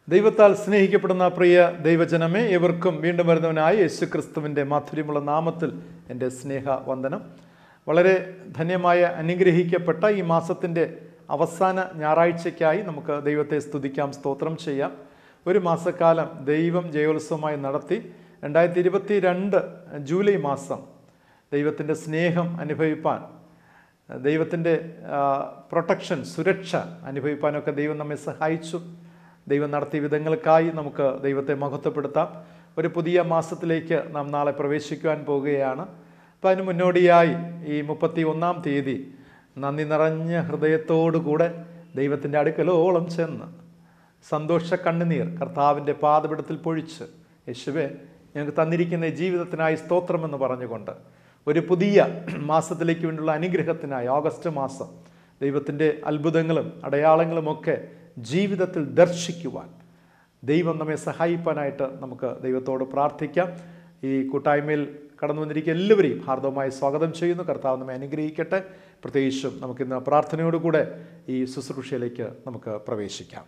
ദൈവത്താൽ സ്നേഹിക്കപ്പെടുന്ന പ്രിയ ദൈവജനമേ ഏവർക്കും വീണ്ടും വരുന്നവനായ യേശു ക്രിസ്തുവിൻ്റെ മാധുര്യമുള്ള നാമത്തിൽ എൻ്റെ സ്നേഹ വന്ദനം വളരെ ധന്യമായ അനുഗ്രഹിക്കപ്പെട്ട ഈ മാസത്തിൻ്റെ അവസാന ഞായറാഴ്ചയ്ക്കായി നമുക്ക് ദൈവത്തെ സ്തുതിക്കാം സ്തോത്രം ചെയ്യാം ഒരു മാസക്കാലം ദൈവം ജയോത്സവമായി നടത്തി രണ്ടായിരത്തി ഇരുപത്തി രണ്ട് ജൂലൈ മാസം ദൈവത്തിൻ്റെ സ്നേഹം അനുഭവിപ്പാൻ ദൈവത്തിൻ്റെ പ്രൊട്ടക്ഷൻ സുരക്ഷ അനുഭവിപ്പാനൊക്കെ ദൈവം നമ്മെ സഹായിച്ചു ദൈവം നടത്തിയ വിധങ്ങൾക്കായി നമുക്ക് ദൈവത്തെ മഹത്വപ്പെടുത്താം ഒരു പുതിയ മാസത്തിലേക്ക് നാം നാളെ പ്രവേശിക്കുവാൻ പോവുകയാണ് അപ്പം അതിന് മുന്നോടിയായി ഈ മുപ്പത്തി ഒന്നാം തീയതി നന്ദി നിറഞ്ഞ ഹൃദയത്തോടുകൂടെ ദൈവത്തിൻ്റെ അടുക്കലോളം ചെന്ന് സന്തോഷ കണ്ണുനീർ കർത്താവിൻ്റെ പാദപിടത്തിൽ പൊഴിച്ച് യേശുവെ ഞങ്ങൾക്ക് തന്നിരിക്കുന്ന ഈ ജീവിതത്തിനായി സ്തോത്രമെന്ന് പറഞ്ഞുകൊണ്ട് ഒരു പുതിയ മാസത്തിലേക്ക് വേണ്ടിയുള്ള അനുഗ്രഹത്തിനായി ഓഗസ്റ്റ് മാസം ദൈവത്തിൻ്റെ അത്ഭുതങ്ങളും അടയാളങ്ങളുമൊക്കെ ജീവിതത്തിൽ ദർശിക്കുവാൻ ദൈവം നമ്മെ സഹായിപ്പാനായിട്ട് നമുക്ക് ദൈവത്തോട് പ്രാർത്ഥിക്കാം ഈ കൂട്ടായ്മയിൽ കടന്നു വന്നിരിക്കുന്ന എല്ലാവരെയും ഹാർദവമായി സ്വാഗതം ചെയ്യുന്നു കർത്താവ് നമ്മെ അനുഗ്രഹിക്കട്ടെ പ്രത്യേകിച്ചും നമുക്കിന്ന് പ്രാർത്ഥനയോടുകൂടെ ഈ ശുശ്രൂഷയിലേക്ക് നമുക്ക് പ്രവേശിക്കാം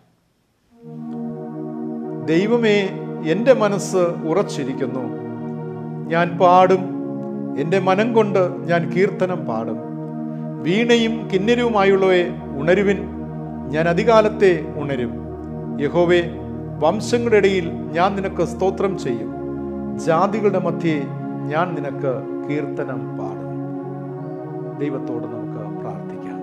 ദൈവമേ എൻ്റെ മനസ്സ് ഉറച്ചിരിക്കുന്നു ഞാൻ പാടും എൻ്റെ മനം കൊണ്ട് ഞാൻ കീർത്തനം പാടും വീണയും കിന്നരവുമായുള്ളവയെ ഉണരുവിൻ ഞാൻ അധികാലത്തെ ഉണരും യഹോവേ വംശങ്ങളുടെ ഇടയിൽ ഞാൻ നിനക്ക് സ്തോത്രം ചെയ്യും ജാതികളുടെ മധ്യേ ഞാൻ നിനക്ക് കീർത്തനം പാടും ദൈവത്തോട് നമുക്ക് പ്രാർത്ഥിക്കാം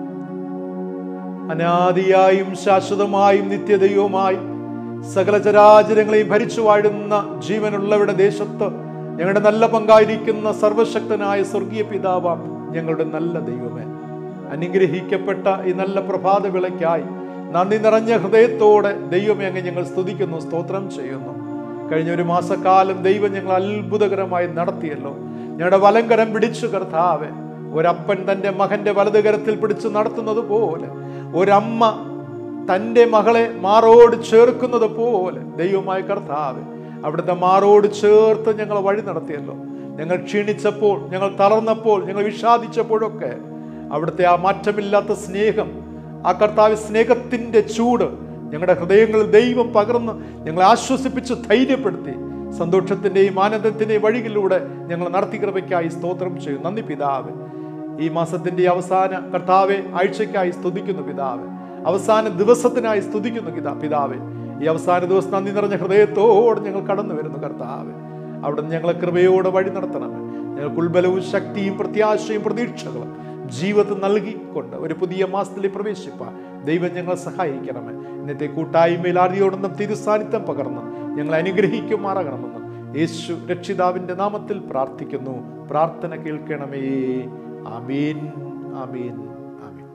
അനാദിയായും ശാശ്വതമായും നിത്യദൈവമായി സകല ചരാചരങ്ങളെയും ഭരിച്ചു വാഴുന്ന ജീവനുള്ളവരുടെ ദേശത്ത് ഞങ്ങളുടെ നല്ല പങ്കായിരിക്കുന്ന സർവശക്തനായ സ്വർഗീയ പിതാവാം ഞങ്ങളുടെ നല്ല ദൈവമേ അനുഗ്രഹിക്കപ്പെട്ട ഈ നല്ല പ്രഭാത വിളയ്ക്കായി നന്ദി നിറഞ്ഞ ഹൃദയത്തോടെ ദൈവമേ അങ്ങ് ഞങ്ങൾ സ്തുതിക്കുന്നു സ്തോത്രം ചെയ്യുന്നു കഴിഞ്ഞ ഒരു മാസക്കാലം ദൈവം ഞങ്ങൾ അത്ഭുതകരമായി നടത്തിയല്ലോ ഞങ്ങളുടെ വലങ്കരം പിടിച്ചു കർത്താവെ ഒരപ്പൻ തൻ്റെ മകന്റെ വലതുകരത്തിൽ പിടിച്ചു നടത്തുന്നത് പോലെ ഒരമ്മ തൻ്റെ മകളെ മാറോട് ചേർക്കുന്നത് പോലെ ദൈവമായ കർത്താവ് അവിടുത്തെ മാറോട് ചേർത്ത് ഞങ്ങൾ വഴി നടത്തിയല്ലോ ഞങ്ങൾ ക്ഷീണിച്ചപ്പോൾ ഞങ്ങൾ തളർന്നപ്പോൾ ഞങ്ങൾ വിഷാദിച്ചപ്പോഴൊക്കെ അവിടുത്തെ ആ മാറ്റമില്ലാത്ത സ്നേഹം ആ കർത്താവ് സ്നേഹത്തിൻ്റെ ചൂട് ഞങ്ങളുടെ ഹൃദയങ്ങളിൽ ദൈവം പകർന്ന് ഞങ്ങളെ ആശ്വസിപ്പിച്ച് ധൈര്യപ്പെടുത്തി സന്തോഷത്തിൻ്റെയും ആനന്ദത്തിൻ്റെയും വഴികളിലൂടെ ഞങ്ങൾ നടത്തി കൃപയ്ക്കായി സ്തോത്രം ചെയ്യും നന്ദി പിതാവ് ഈ മാസത്തിൻ്റെ അവസാന കർത്താവെ ആഴ്ചയ്ക്കായി സ്തുതിക്കുന്നു പിതാവ് അവസാന ദിവസത്തിനായി സ്തുതിക്കുന്നു പിതാ പിതാവെ ഈ അവസാന ദിവസം നന്ദി നിറഞ്ഞ ഹൃദയത്തോടെ ഞങ്ങൾ കടന്നു വരുന്നു കർത്താവ് അവിടെ ഞങ്ങളെ കൃപയോടെ വഴി നടത്തണമേ ഞങ്ങൾക്ക് ഉൾബലവും ശക്തിയും പ്രത്യാശയും പ്രതീക്ഷകളും ജീവിതത്തിൽ നൽകിക്കൊണ്ട് ഒരു പുതിയ മാസത്തിൽ പ്രവേശിപ്പാൻ ദൈവം ഞങ്ങളെ സഹായിക്കണമേ ഇന്നത്തെ കൂട്ടായ്മയിൽ ആദ്യോടൊന്നും തിരുസാന്നിധ്യം പകർന്ന് ഞങ്ങളെ അനുഗ്രഹിക്കുമാറാകണമെന്ന് യേശു രക്ഷിതാവിൻ്റെ നാമത്തിൽ പ്രാർത്ഥിക്കുന്നു പ്രാർത്ഥന കേൾക്കണമേ ആമീൻ ആമീൻ ആമീൻ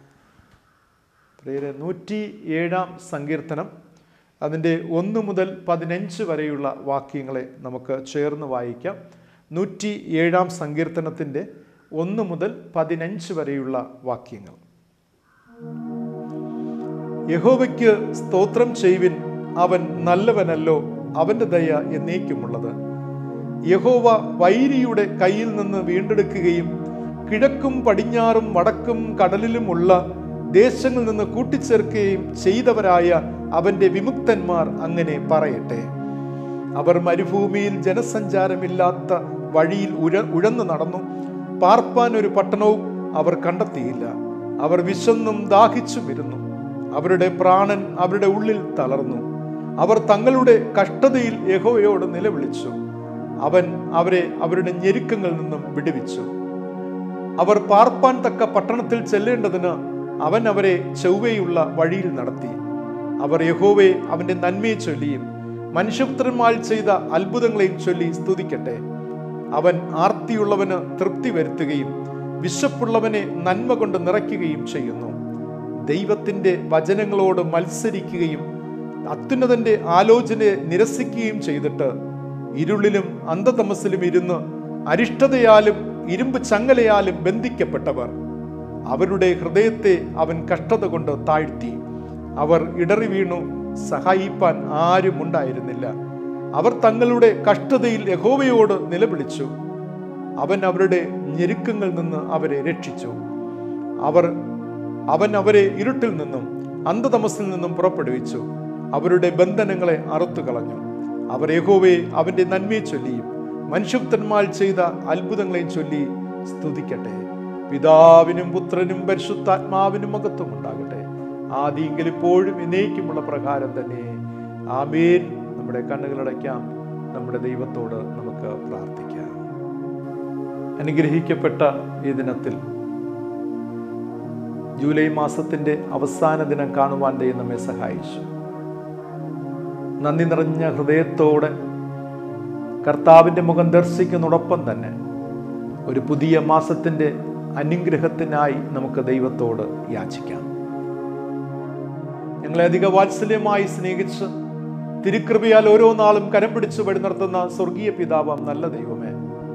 പ്രിയരെ നൂറ്റി ഏഴാം സങ്കീർത്തനം അതിൻ്റെ ഒന്ന് മുതൽ പതിനഞ്ച് വരെയുള്ള വാക്യങ്ങളെ നമുക്ക് ചേർന്ന് വായിക്കാം നൂറ്റി ഏഴാം സങ്കീർത്തനത്തിൻ്റെ ഒന്ന് മുതൽ പതിനഞ്ച് വരെയുള്ള വാക്യങ്ങൾ യഹോവയ്ക്ക് സ്തോത്രം ചെയ്യുവിൻ അവൻ നല്ലവനല്ലോ അവൻ്റെ ദയ എന്നേക്കുമുള്ളത് യഹോവ വൈരിയുടെ കയ്യിൽ നിന്ന് വീണ്ടെടുക്കുകയും കിഴക്കും പടിഞ്ഞാറും വടക്കും കടലിലുമുള്ള ദേശങ്ങളിൽ നിന്ന് കൂട്ടിച്ചേർക്കുകയും ചെയ്തവരായ അവന്റെ വിമുക്തന്മാർ അങ്ങനെ പറയട്ടെ അവർ മരുഭൂമിയിൽ ജനസഞ്ചാരമില്ലാത്ത വഴിയിൽ ഉഴ ഉഴന്നു നടന്നു പാർപ്പാൻ ഒരു പട്ടണവും അവർ കണ്ടെത്തിയില്ല അവർ വിശന്നും ദാഹിച്ചും ഇരുന്നു അവരുടെ പ്രാണൻ അവരുടെ ഉള്ളിൽ തളർന്നു അവർ തങ്ങളുടെ കഷ്ടതയിൽ യഹോവയോട് നിലവിളിച്ചു അവൻ അവരെ അവരുടെ ഞെരുക്കങ്ങളിൽ നിന്നും വിടുവിച്ചു അവർ പാർപ്പാൻ തക്ക പട്ടണത്തിൽ ചെല്ലേണ്ടതിന് അവൻ അവരെ ചൊവ്വയുള്ള വഴിയിൽ നടത്തി അവർ യഹോവയെ അവന്റെ നന്മയെ ചൊല്ലിയും മനുഷ്യപുത്രന്മാർ ചെയ്ത അത്ഭുതങ്ങളെയും ചൊല്ലി സ്തുതിക്കട്ടെ അവൻ ആർത്തിയുള്ളവന് തൃപ്തി വരുത്തുകയും വിശപ്പുള്ളവനെ നന്മ കൊണ്ട് നിറയ്ക്കുകയും ചെയ്യുന്നു ദൈവത്തിന്റെ വചനങ്ങളോട് മത്സരിക്കുകയും അത്യുന്നതന്റെ ആലോചനയെ നിരസിക്കുകയും ചെയ്തിട്ട് ഇരുളിലും അന്ധതമസിലും ഇരുന്ന് അരിഷ്ടതയാലും ഇരുമ്പ് ചങ്ങലയാലും ബന്ധിക്കപ്പെട്ടവർ അവരുടെ ഹൃദയത്തെ അവൻ കഷ്ടത കൊണ്ട് താഴ്ത്തി അവർ ഇടറി വീണു സഹായിപ്പാൻ ആരും ഉണ്ടായിരുന്നില്ല അവർ തങ്ങളുടെ കഷ്ടതയിൽ യഹോവയോട് നിലവിളിച്ചു അവൻ അവരുടെ ഞെരുക്കങ്ങളിൽ നിന്ന് അവരെ രക്ഷിച്ചു അവർ അവൻ അവരെ ഇരുട്ടിൽ നിന്നും അന്ധതമസിൽ നിന്നും പുറപ്പെടുവിച്ചു അവരുടെ ബന്ധനങ്ങളെ അറുത്തു കളഞ്ഞു അവർ യഹോവയെ അവന്റെ നന്മയെ ചൊല്ലിയും മനുഷ്യപ്തന്മാർ ചെയ്ത അത്ഭുതങ്ങളെയും ചൊല്ലി സ്തുതിക്കട്ടെ പിതാവിനും പുത്രനും പരിശുദ്ധാത്മാവിനും മഹത്വം ഉണ്ടാകട്ടെ ആദിയെങ്കിൽ ഇപ്പോഴും എന്നേക്കുമുള്ള പ്രകാരം തന്നെ ആമേൻ നമ്മുടെ കണ്ണുകളടയ്ക്കാം നമ്മുടെ ദൈവത്തോട് നമുക്ക് പ്രാർത്ഥിക്കാം അനുഗ്രഹിക്കപ്പെട്ട ഈ ദിനത്തിൽ ജൂലൈ മാസത്തിന്റെ അവസാന ദിനം കാണുവാൻ ദൈവം നമ്മെ സഹായിച്ചു നന്ദി നിറഞ്ഞ ഹൃദയത്തോടെ കർത്താവിൻ്റെ മുഖം ദർശിക്കുന്നതോടൊപ്പം തന്നെ ഒരു പുതിയ മാസത്തിൻ്റെ അനുഗ്രഹത്തിനായി നമുക്ക് ദൈവത്തോട് യാചിക്കാം ഞങ്ങളെ അധിക വാത്സല്യമായി സ്നേഹിച്ച് തിരുക്കൃപയാൽ ഓരോ നാളും കരം പിടിച്ച് വഴി നടത്തുന്ന സ്വർഗീയ പിതാവാം നല്ല ദൈവമേ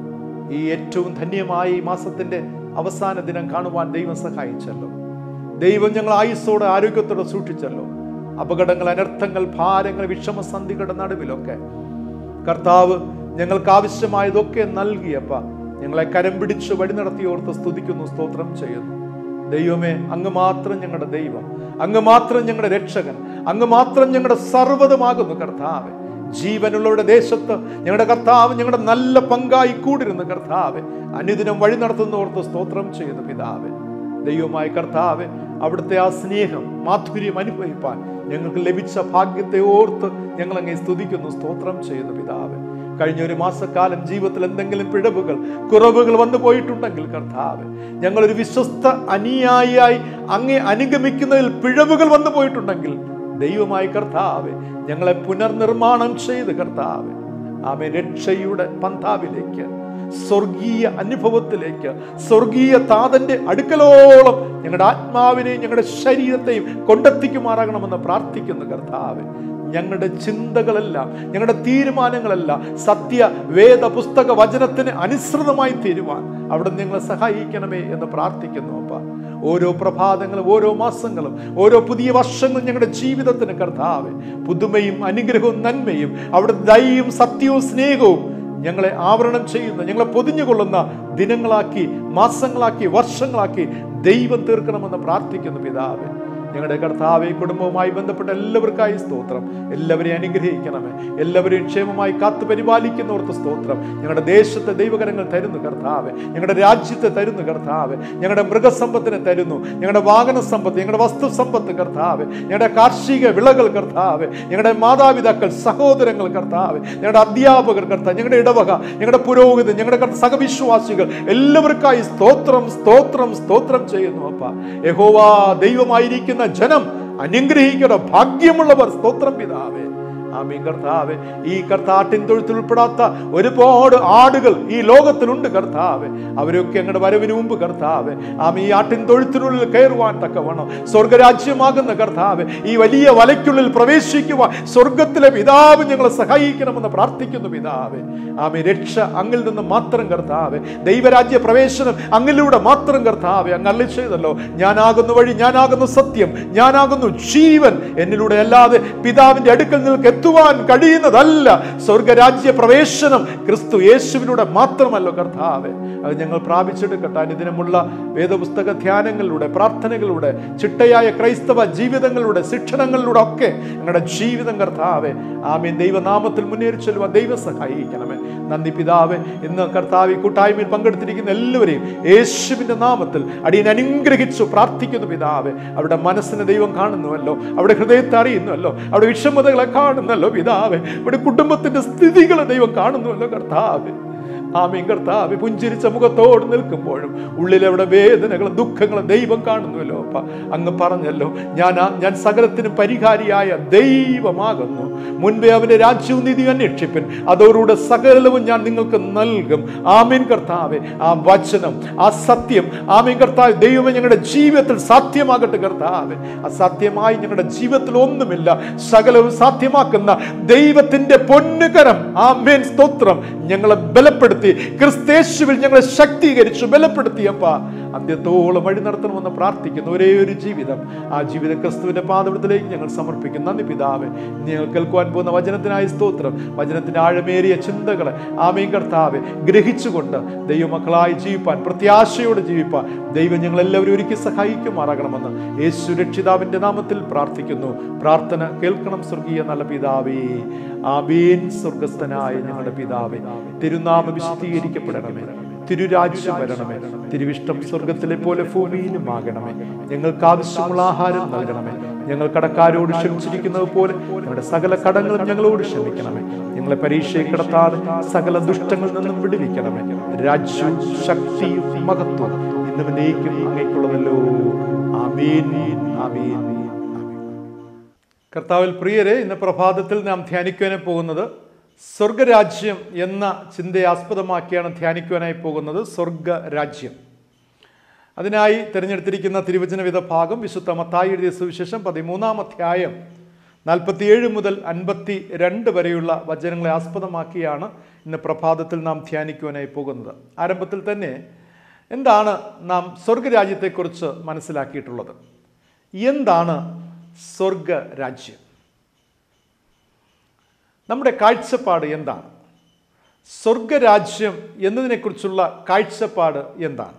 ഈ ഏറ്റവും ധന്യമായ ഈ മാസത്തിന്റെ അവസാന ദിനം കാണുവാൻ ദൈവം സഹായിച്ചല്ലോ ദൈവം ഞങ്ങൾ ആയുസ്സോടെ ആരോഗ്യത്തോടെ സൂക്ഷിച്ചല്ലോ അപകടങ്ങൾ അനർത്ഥങ്ങൾ ഭാരങ്ങൾ വിഷമസന്ധികളുടെ നടുവിലൊക്കെ കർത്താവ് ഞങ്ങൾക്ക് ആവശ്യമായതൊക്കെ നൽകിയപ്പ ഞങ്ങളെ കരം പിടിച്ച് വഴി നടത്തിയോർത്ത് സ്തുതിക്കുന്നു സ്തോത്രം ചെയ്യുന്നു ദൈവമേ അങ്ങ് മാത്രം ഞങ്ങളുടെ ദൈവം അങ്ങ് മാത്രം ഞങ്ങളുടെ രക്ഷകൻ അങ്ങ് മാത്രം ഞങ്ങളുടെ സർവ്വതമാകുന്നു കർത്താവ് ജീവനുള്ളവരുടെ ദേശത്ത് ഞങ്ങളുടെ കർത്താവ് ഞങ്ങളുടെ നല്ല പങ്കായി കൂടിരുന്നു കർത്താവ് അനുദിനം വഴി നടത്തുന്നോർത്ത് സ്തോത്രം ചെയ്യുന്നു പിതാവ് ദൈവമായ കർത്താവ് അവിടുത്തെ ആ സ്നേഹം മാധുര്യം അനുഭവിപ്പാൻ ഞങ്ങൾക്ക് ലഭിച്ച ഭാഗ്യത്തെ ഓർത്ത് ഞങ്ങൾ അങ്ങേ സ്തുതിക്കുന്നു സ്തോത്രം ചെയ്യുന്നു പിതാവ് കഴിഞ്ഞ ഒരു മാസക്കാലം ജീവിതത്തിൽ എന്തെങ്കിലും പിഴവുകൾ കുറവുകൾ വന്നു പോയിട്ടുണ്ടെങ്കിൽ കർത്താവ് ഞങ്ങളൊരു വിശ്വസ്ത അനുയായിയായി അങ്ങേ അനുഗമിക്കുന്നതിൽ പിഴവുകൾ വന്നു പോയിട്ടുണ്ടെങ്കിൽ ദൈവമായി കർത്താവ് ഞങ്ങളെ പുനർനിർമ്മാണം ചെയ്ത് കർത്താവ് ആമെ രക്ഷയുടെ പന്ഥാവിലേക്ക് സ്വർഗീയ അനുഭവത്തിലേക്ക് സ്വർഗീയ താതന്റെ അടുക്കലോളം ഞങ്ങളുടെ ആത്മാവിനെയും ഞങ്ങളുടെ ശരീരത്തെയും കൊണ്ടെത്തിക്കുമാറാകണമെന്ന് പ്രാർത്ഥിക്കുന്നു കർത്താവ് ഞങ്ങളുടെ ചിന്തകളെല്ലാം ഞങ്ങളുടെ തീരുമാനങ്ങളെല്ലാം സത്യ വേദ പുസ്തക വചനത്തിന് അനുസൃതമായി തീരുവാൻ അവിടെ നിങ്ങളെ സഹായിക്കണമേ എന്ന് പ്രാർത്ഥിക്കുന്നു അപ്പ ഓരോ പ്രഭാതങ്ങളും ഓരോ മാസങ്ങളും ഓരോ പുതിയ വർഷങ്ങളും ഞങ്ങളുടെ ജീവിതത്തിന് കർത്താവ് പുതുമയും അനുഗ്രഹവും നന്മയും അവിടെ ദയയും സത്യവും സ്നേഹവും ഞങ്ങളെ ആവരണം ചെയ്യുന്ന ഞങ്ങളെ പൊതിഞ്ഞുകൊള്ളുന്ന ദിനങ്ങളാക്കി മാസങ്ങളാക്കി വർഷങ്ങളാക്കി ദൈവം തീർക്കണമെന്ന് പ്രാർത്ഥിക്കുന്നു പിതാവ് ഞങ്ങളുടെ കർത്താവെ കുടുംബവുമായി ബന്ധപ്പെട്ട എല്ലാവർക്കായി സ്തോത്രം എല്ലാവരെയും അനുഗ്രഹിക്കണമേ എല്ലാവരെയും ക്ഷേമമായി കാത്തു പരിപാലിക്കുന്നവർക്ക് സ്തോത്രം ഞങ്ങളുടെ ദേശത്തെ ദൈവകരങ്ങൾ തരുന്നു കർത്താവ് ഞങ്ങളുടെ രാജ്യത്തെ തരുന്നു കർത്താവ് ഞങ്ങളുടെ മൃഗസമ്പത്തിനെ തരുന്നു ഞങ്ങളുടെ വാഹന സമ്പത്ത് ഞങ്ങളുടെ വസ്തു സമ്പത്ത് കർത്താവ് ഞങ്ങളുടെ കാർഷിക വിളകൾ കർത്താവ് ഞങ്ങളുടെ മാതാപിതാക്കൾ സഹോദരങ്ങൾ കർത്താവ് ഞങ്ങളുടെ അധ്യാപകർ കർത്താവ് ഞങ്ങളുടെ ഇടവക ഞങ്ങളുടെ പുരോഹിതൻ ഞങ്ങളുടെ കർത്ത- സഹവിശ്വാസികൾ എല്ലാവർക്കായി സ്തോത്രം സ്തോത്രം സ്തോത്രം ചെയ്യുന്നു അപ്പ യഹോവാ ദൈവമായിരിക്കുന്ന ജനം അനുഗ്രഹിക്കുന്ന ഭാഗ്യമുള്ളവർ സ്തോത്രം പിതാവേ ആമീൻ കർത്താവ് ഈ കർത്താട്ടിൻ തൊഴുത്തിൽ ഉൾപ്പെടാത്ത ഒരുപാട് ആടുകൾ ഈ ലോകത്തിലുണ്ട് കർത്താവ് അവരൊക്കെ ഞങ്ങളുടെ വരവിന് മുമ്പ് കർത്താവ് ആമ ഈ ആട്ടിൻ തൊഴുത്തിനുള്ളിൽ കയറുവാൻ തക്കവണ്ണം സ്വർഗരാജ്യമാകുന്ന കർത്താവ് ഈ വലിയ വലയ്ക്കുള്ളിൽ പ്രവേശിക്കുവാൻ സ്വർഗത്തിലെ പിതാവ് ഞങ്ങളെ സഹായിക്കണമെന്ന് പ്രാർത്ഥിക്കുന്നു പിതാവ് ആമി രക്ഷ അങ്ങിൽ നിന്ന് മാത്രം കർത്താവ് ദൈവരാജ്യ പ്രവേശനം അങ്ങിലൂടെ മാത്രം കർത്താവ് അങ്ങ് അല്ലി ചെയ്തല്ലോ ഞാനാകുന്നു വഴി ഞാനാകുന്നു സത്യം ഞാനാകുന്നു ജീവൻ എന്നിലൂടെ അല്ലാതെ പിതാവിന്റെ അടുക്കൽ നിങ്ങൾക്ക് എത്തുവാൻ കഴിയുന്നതല്ല സ്വർഗരാജ്യ പ്രവേശനം ക്രിസ്തു യേശുവിലൂടെ മാത്രമല്ലോ കർത്താവ് അത് ഞങ്ങൾ പ്രാപിച്ചെടുക്കട്ടെ അനുദിനമുള്ള വേദപുസ്തക ധ്യാനങ്ങളിലൂടെ പ്രാർത്ഥനകളിലൂടെ ചിട്ടയായ ക്രൈസ്തവ ജീവിതങ്ങളിലൂടെ ശിക്ഷണങ്ങളിലൂടെ ഒക്കെ ഞങ്ങളുടെ ജീവിതം കർത്താവെ ആമീൻ ദൈവനാമത്തിൽ മുന്നേറി ചെല്ലുവാൻ ദൈവം സഹായിക്കണമേ നന്ദി പിതാവെ ഇന്ന് കർത്താവ് ഈ കൂട്ടായ്മയിൽ പങ്കെടുത്തിരിക്കുന്ന എല്ലാവരെയും യേശുവിന്റെ നാമത്തിൽ അടിയൻ അനുഗ്രഹിച്ചു പ്രാർത്ഥിക്കുന്നു പിതാവെ അവിടെ മനസ്സിനെ ദൈവം കാണുന്നുവല്ലോ അവിടെ ഹൃദയത്തെ അറിയുന്നുവല്ലോ അവിടെ വിഷമതകളെ കാണുന്നല്ലോ പിതാവെ ഇവിടെ കുടുംബത്തിന്റെ സ്ഥിതികളെ ദൈവം കാണുന്നുവല്ലോ കർത്താവെ ആമീൻ കർത്താവ് പുഞ്ചിരിച്ച മുഖത്തോട് നിൽക്കുമ്പോഴും ഉള്ളിലെവിടെ വേദനകളും ദുഃഖങ്ങളും ദൈവം കാണുന്നുവല്ലോ അപ്പ അങ്ങ് പറഞ്ഞല്ലോ ഞാൻ ആ- ഞാൻ സകലത്തിനും പരിഹാരിയായ ദൈവമാകുന്നു മുൻപേ അവന്റെ രാജ്യവും നീതി അന്വേഷിപ്പിൻ അതോടുകൂടെ സകലവും ഞാൻ നിങ്ങൾക്ക് നൽകും ആമീൻ കർത്താവെ ആ വചനം ആ സത്യം ആമീൻ കർത്താവ് ദൈവമേ ഞങ്ങളുടെ ജീവിതത്തിൽ സാധ്യമാകട്ടെ കർത്താവെ അസാധ്യമായി ഞങ്ങളുടെ ജീവിതത്തിൽ ഒന്നുമില്ല സകലവും സാധ്യമാക്കുന്ന ദൈവത്തിന്റെ പൊന്നുകരം ആമേൻ സ്തോത്രം ഞങ്ങളെ ബലപ്പെടുത്തി ബലപ്പെടുത്തി ക്രിസ്തേശുവിൽ ഞങ്ങളെ ശക്തീകരിച്ചു ബലപ്പെടുത്തിയപ്പ അന്ത്യത്തോളം വഴി നടത്തണമെന്ന് പ്രാർത്ഥിക്കുന്നു ഒരേ ഒരു ജീവിതം ആ ജീവിതം ക്രിസ്തുവിന്റെ പാദപത്തിലേക്ക് ഞങ്ങൾ സമർപ്പിക്കുന്നു നന്ദി പിതാവേ ഞങ്ങൾ കേൾക്കുവാൻ പോകുന്ന വചനത്തിനായി സ്തോത്രം വചനത്തിന്റെ ആഴമേറിയ ചിന്തകളെ ആമയും കർത്താവെ ഗ്രഹിച്ചുകൊണ്ട് ദൈവമക്കളായി ജീവിപ്പാൻ പ്രത്യാശയോടെ ജീവിപ്പാൻ ദൈവം ഞങ്ങളെല്ലാവരും ഒരുക്കി സഹായിക്കുമാറാകണമെന്ന് യേശു രക്ഷിതാവിന്റെ നാമത്തിൽ പ്രാർത്ഥിക്കുന്നു പ്രാർത്ഥന കേൾക്കണം സ്വർഗീയ നല്ല പിതാവേ ആബേൻ സ്വർഗസ്ഥനായ ഞങ്ങളുടെ പിതാവേ തിരുനാമ വിശദീകരിക്കപ്പെടണമേ തിരുരാജ്യം വരണമേ തിരുവിഷ്ടം സ്വർഗത്തിലെ പോലെ ഭൂമിയിലും ആകണമേ ഞങ്ങൾക്ക് ആവശ്യമുള്ള ആഹാരം നൽകണമേ ഞങ്ങൾ കടക്കാരോട് ക്ഷമിച്ചിരിക്കുന്നത് പോലെ ഞങ്ങളുടെ സകല കടങ്ങളും ഞങ്ങളോട് ക്ഷമിക്കണമേ ഞങ്ങളെ പരീക്ഷയിൽ കിടത്താതെ സകല ദുഷ്ടങ്ങളിൽ നിന്നും വിടുവിക്കണമേ രാജ്യവും ശക്തിയും മഹത്വം ഇന്നും എന്നേക്കും അങ്ങേക്കുള്ളതല്ലോ ആമീൻ ആമീൻ ആമീൻ കർത്താവിൽ പ്രിയരെ ഇന്ന് പ്രഭാതത്തിൽ നാം ധ്യാനിക്കുവാനായി പോകുന്നത് സ്വർഗരാജ്യം എന്ന ചിന്തയെ ആസ്പദമാക്കിയാണ് ധ്യാനിക്കുവാനായി പോകുന്നത് സ്വർഗരാജ്യം അതിനായി തിരഞ്ഞെടുത്തിരിക്കുന്ന തിരുവചനവിധ ഭാഗം വിശുദ്ധ മത്തായി എഴുതിയ സുവിശേഷം പതിമൂന്നാം അധ്യായം നാൽപ്പത്തിയേഴ് മുതൽ അൻപത്തി രണ്ട് വരെയുള്ള വചനങ്ങളെ ആസ്പദമാക്കിയാണ് ഇന്ന് പ്രഭാതത്തിൽ നാം ധ്യാനിക്കുവാനായി പോകുന്നത് ആരംഭത്തിൽ തന്നെ എന്താണ് നാം സ്വർഗരാജ്യത്തെക്കുറിച്ച് മനസ്സിലാക്കിയിട്ടുള്ളത് എന്താണ് സ്വർഗരാജ്യം നമ്മുടെ കാഴ്ചപ്പാട് എന്താണ് സ്വർഗരാജ്യം എന്നതിനെക്കുറിച്ചുള്ള കാഴ്ചപ്പാട് എന്താണ്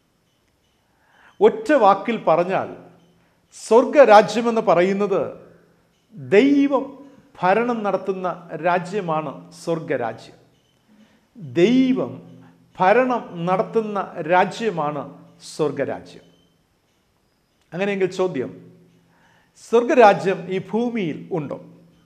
ഒറ്റ വാക്കിൽ പറഞ്ഞാൽ സ്വർഗരാജ്യമെന്ന് പറയുന്നത് ദൈവം ഭരണം നടത്തുന്ന രാജ്യമാണ് സ്വർഗരാജ്യം ദൈവം ഭരണം നടത്തുന്ന രാജ്യമാണ് സ്വർഗരാജ്യം അങ്ങനെയെങ്കിൽ ചോദ്യം സ്വർഗരാജ്യം ഈ ഭൂമിയിൽ ഉണ്ടോ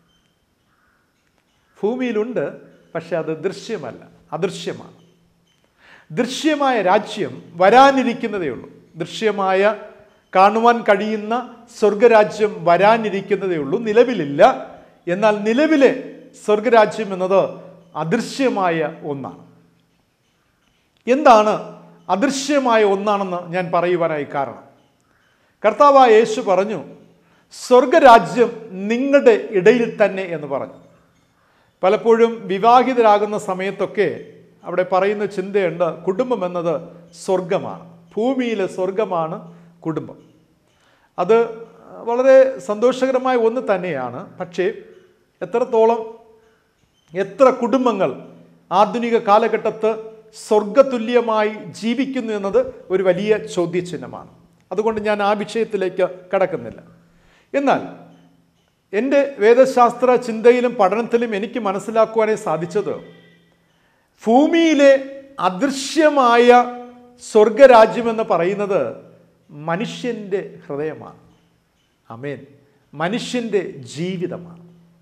ഭൂമിയിലുണ്ട് പക്ഷെ അത് ദൃശ്യമല്ല അദൃശ്യമാണ് ദൃശ്യമായ രാജ്യം വരാനിരിക്കുന്നതേ ഉള്ളൂ ദൃശ്യമായ കാണുവാൻ കഴിയുന്ന സ്വർഗരാജ്യം വരാനിരിക്കുന്നതേ ഉള്ളൂ നിലവിലില്ല എന്നാൽ നിലവിലെ സ്വർഗരാജ്യം എന്നത് അദൃശ്യമായ ഒന്നാണ് എന്താണ് അദൃശ്യമായ ഒന്നാണെന്ന് ഞാൻ പറയുവാനായി കാരണം കർത്താവായ യേശു പറഞ്ഞു സ്വർഗരാജ്യം നിങ്ങളുടെ ഇടയിൽ തന്നെ എന്ന് പറഞ്ഞു പലപ്പോഴും വിവാഹിതരാകുന്ന സമയത്തൊക്കെ അവിടെ പറയുന്ന ചിന്തയുണ്ട് കുടുംബം എന്നത് സ്വർഗമാണ് ഭൂമിയിലെ സ്വർഗമാണ് കുടുംബം അത് വളരെ സന്തോഷകരമായ ഒന്ന് തന്നെയാണ് പക്ഷേ എത്രത്തോളം എത്ര കുടുംബങ്ങൾ ആധുനിക കാലഘട്ടത്ത് സ്വർഗതുല്യമായി ജീവിക്കുന്നു എന്നത് ഒരു വലിയ ചോദ്യചിഹ്നമാണ് അതുകൊണ്ട് ഞാൻ ആ വിഷയത്തിലേക്ക് കടക്കുന്നില്ല എന്നാൽ എൻ്റെ വേദശാസ്ത്ര ചിന്തയിലും പഠനത്തിലും എനിക്ക് മനസ്സിലാക്കുവാനേ സാധിച്ചത് ഭൂമിയിലെ അദൃശ്യമായ സ്വർഗരാജ്യമെന്ന് പറയുന്നത് മനുഷ്യൻ്റെ ഹൃദയമാണ് അമേൻ മനുഷ്യൻ്റെ ജീവിതമാണ്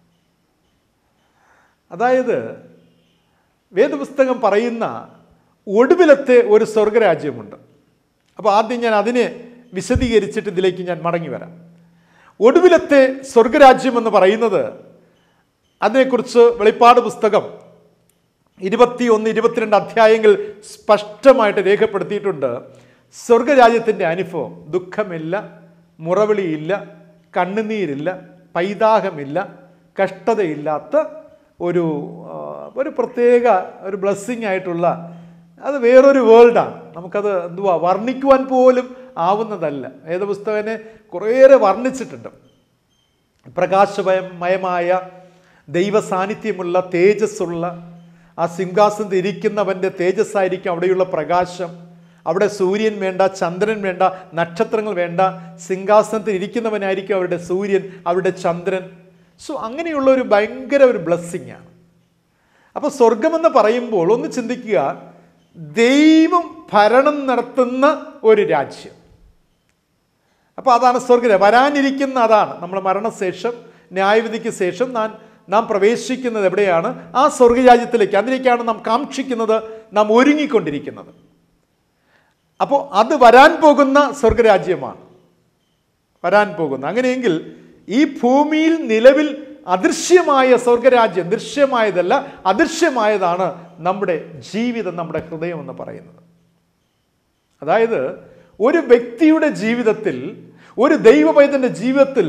അതായത് വേദപുസ്തകം പറയുന്ന ഒടുവിലത്തെ ഒരു സ്വർഗരാജ്യമുണ്ട് അപ്പോൾ ആദ്യം ഞാൻ അതിനെ വിശദീകരിച്ചിട്ട് ഇതിലേക്ക് ഞാൻ മടങ്ങി വരാം ഒടുവിലത്തെ സ്വർഗരാജ്യം എന്ന് പറയുന്നത് അതിനെക്കുറിച്ച് വെളിപ്പാട് പുസ്തകം ഇരുപത്തി ഒന്ന് ഇരുപത്തിരണ്ട് അധ്യായങ്ങൾ സ്പഷ്ടമായിട്ട് രേഖപ്പെടുത്തിയിട്ടുണ്ട് സ്വർഗരാജ്യത്തിൻ്റെ അനുഭവം ദുഃഖമില്ല മുറവിളിയില്ല കണ്ണുനീരില്ല പൈതാഹമില്ല കഷ്ടതയില്ലാത്ത ഒരു ആ, ഒരു പ്രത്യേക ഒരു ബ്ലെസ്സിങ് ആയിട്ടുള്ള അത് വേറൊരു വേൾഡാണ് നമുക്കത് എന്തുവാ വർണ്ണിക്കുവാൻ പോലും ആവുന്നതല്ല വേദപുസ്തകനെ കുറേയേറെ വർണ്ണിച്ചിട്ടുണ്ട് പ്രകാശമയമായ ദൈവ സാന്നിധ്യമുള്ള തേജസ്സുള്ള ആ സിംഹാസനത്തിൽ ഇരിക്കുന്നവൻ്റെ തേജസ്സായിരിക്കും അവിടെയുള്ള പ്രകാശം അവിടെ സൂര്യൻ വേണ്ട ചന്ദ്രൻ വേണ്ട നക്ഷത്രങ്ങൾ വേണ്ട സിംഹാസനത്തിൽ ഇരിക്കുന്നവനായിരിക്കും അവരുടെ സൂര്യൻ അവരുടെ ചന്ദ്രൻ സോ അങ്ങനെയുള്ള ഒരു ഭയങ്കര ഒരു ബ്ലെസ്സിങ് ആണ് അപ്പോൾ സ്വർഗമെന്ന് പറയുമ്പോൾ ഒന്ന് ചിന്തിക്കുക ദൈവം ഭരണം നടത്തുന്ന ഒരു രാജ്യം അപ്പോൾ അതാണ് സ്വർഗ വരാനിരിക്കുന്ന അതാണ് നമ്മൾ മരണശേഷം ന്യായവിധിക്ക് ശേഷം നാം നാം പ്രവേശിക്കുന്നത് എവിടെയാണ് ആ സ്വർഗരാജ്യത്തിലേക്ക് അതിലേക്കാണ് നാം കാക്ഷിക്കുന്നത് നാം ഒരുങ്ങിക്കൊണ്ടിരിക്കുന്നത് അപ്പോൾ അത് വരാൻ പോകുന്ന സ്വർഗരാജ്യമാണ് വരാൻ പോകുന്ന അങ്ങനെയെങ്കിൽ ഈ ഭൂമിയിൽ നിലവിൽ അദൃശ്യമായ സ്വർഗരാജ്യം ദൃശ്യമായതല്ല അദൃശ്യമായതാണ് നമ്മുടെ ജീവിതം നമ്മുടെ ഹൃദയം എന്ന് പറയുന്നത് അതായത് ഒരു വ്യക്തിയുടെ ജീവിതത്തിൽ ഒരു ദൈവവൈദ്യന്റെ ജീവിതത്തിൽ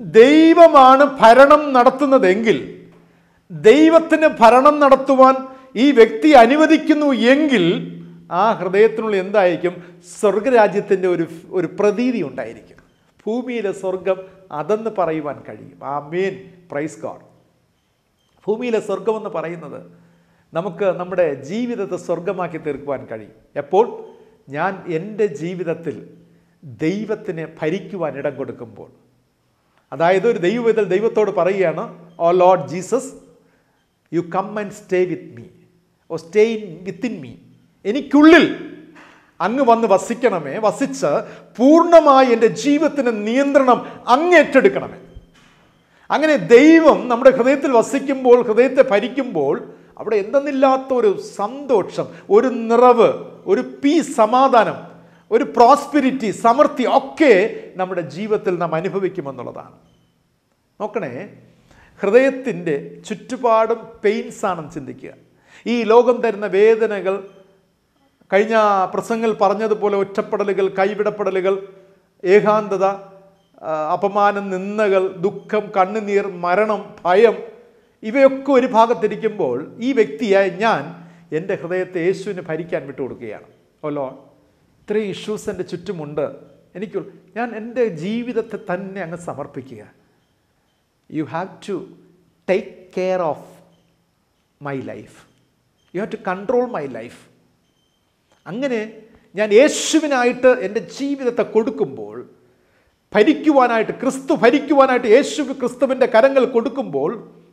ദൈവമാണ് ഭരണം നടത്തുന്നതെങ്കിൽ ദൈവത്തിന് ഭരണം നടത്തുവാൻ ഈ വ്യക്തി അനുവദിക്കുന്നു എങ്കിൽ ആ ഹൃദയത്തിനുള്ളിൽ എന്തായിരിക്കും സ്വർഗരാജ്യത്തിൻ്റെ ഒരു ഒരു പ്രതീതി ഉണ്ടായിരിക്കും ഭൂമിയിലെ സ്വർഗം അതെന്ന് പറയുവാൻ കഴിയും ആ മീൻ പ്രൈസ് ഗോഡ് ഭൂമിയിലെ സ്വർഗമെന്ന് പറയുന്നത് നമുക്ക് നമ്മുടെ ജീവിതത്തെ സ്വർഗമാക്കി തീർക്കുവാൻ കഴിയും എപ്പോൾ ഞാൻ എൻ്റെ ജീവിതത്തിൽ ദൈവത്തിന് ഭരിക്കുവാൻ ഇടം കൊടുക്കുമ്പോൾ അതായത് ഒരു ദൈവവിധൽ ദൈവത്തോട് പറയുകയാണ് O lord Jesus you come and stay with me O stay in within me എനിക്കുള്ളിൽ അങ്ങ് വന്ന് വസിക്കണമേ വസിച്ച് പൂർണ്ണമായി എൻ്റെ ജീവിതത്തിൻ്റെ നിയന്ത്രണം അങ്ങ് ഏറ്റെടുക്കണമേ അങ്ങനെ ദൈവം നമ്മുടെ ഹൃദയത്തിൽ വസിക്കുമ്പോൾ ഹൃദയത്തെ ഭരിക്കുമ്പോൾ അവിടെ എന്തെന്നില്ലാത്ത ഒരു സന്തോഷം ഒരു നിറവ് ഒരു പീസ് സമാധാനം ഒരു പ്രോസ്പിരിറ്റി സമൃദ്ധി ഒക്കെ നമ്മുടെ ജീവിതത്തിൽ നാം അനുഭവിക്കുമെന്നുള്ളതാണ് നോക്കണേ ഹൃദയത്തിൻ്റെ ചുറ്റുപാടും പെയിൻസ് ആണെന്ന് ചിന്തിക്കുക ഈ ലോകം തരുന്ന വേദനകൾ കഴിഞ്ഞ പ്രസംഗങ്ങൾ പറഞ്ഞതുപോലെ ഒറ്റപ്പെടലുകൾ കൈവിടപ്പെടലുകൾ ഏകാന്തത ആ, അപമാനം നിന്ദകൾ ദുഃഖം കണ്ണുനീർ മരണം ഭയം ഇവയൊക്കെ ഒരു ഭാഗത്തിരിക്കുമ്പോൾ ഈ വ്യക്തിയായ ഞാൻ എൻ്റെ ഹൃദയത്തെ യേശുവിന് ഭരിക്കാൻ വിട്ടുകൊടുക്കുകയാണ് ഓലോ ഇത്രയും ഇഷ്യൂസ് എൻ്റെ ചുറ്റുമുണ്ട് എനിക്ക് ഞാൻ എൻ്റെ ജീവിതത്തെ തന്നെ അങ്ങ് സമർപ്പിക്കുക you have to take care of my life you have to control my life അങ്ങനെ ഞാൻ യേശുവിനായിട്ട് എൻ്റെ ജീവിതത്തെ കൊടുക്കുമ്പോൾ ഭരിക്കുവാനായിട്ട് ക്രിസ്തു ഭരിക്കുവാനായിട്ട് യേശു ക്രിസ്തുവിൻ്റെ കരങ്ങൾ കൊടുക്കുമ്പോൾ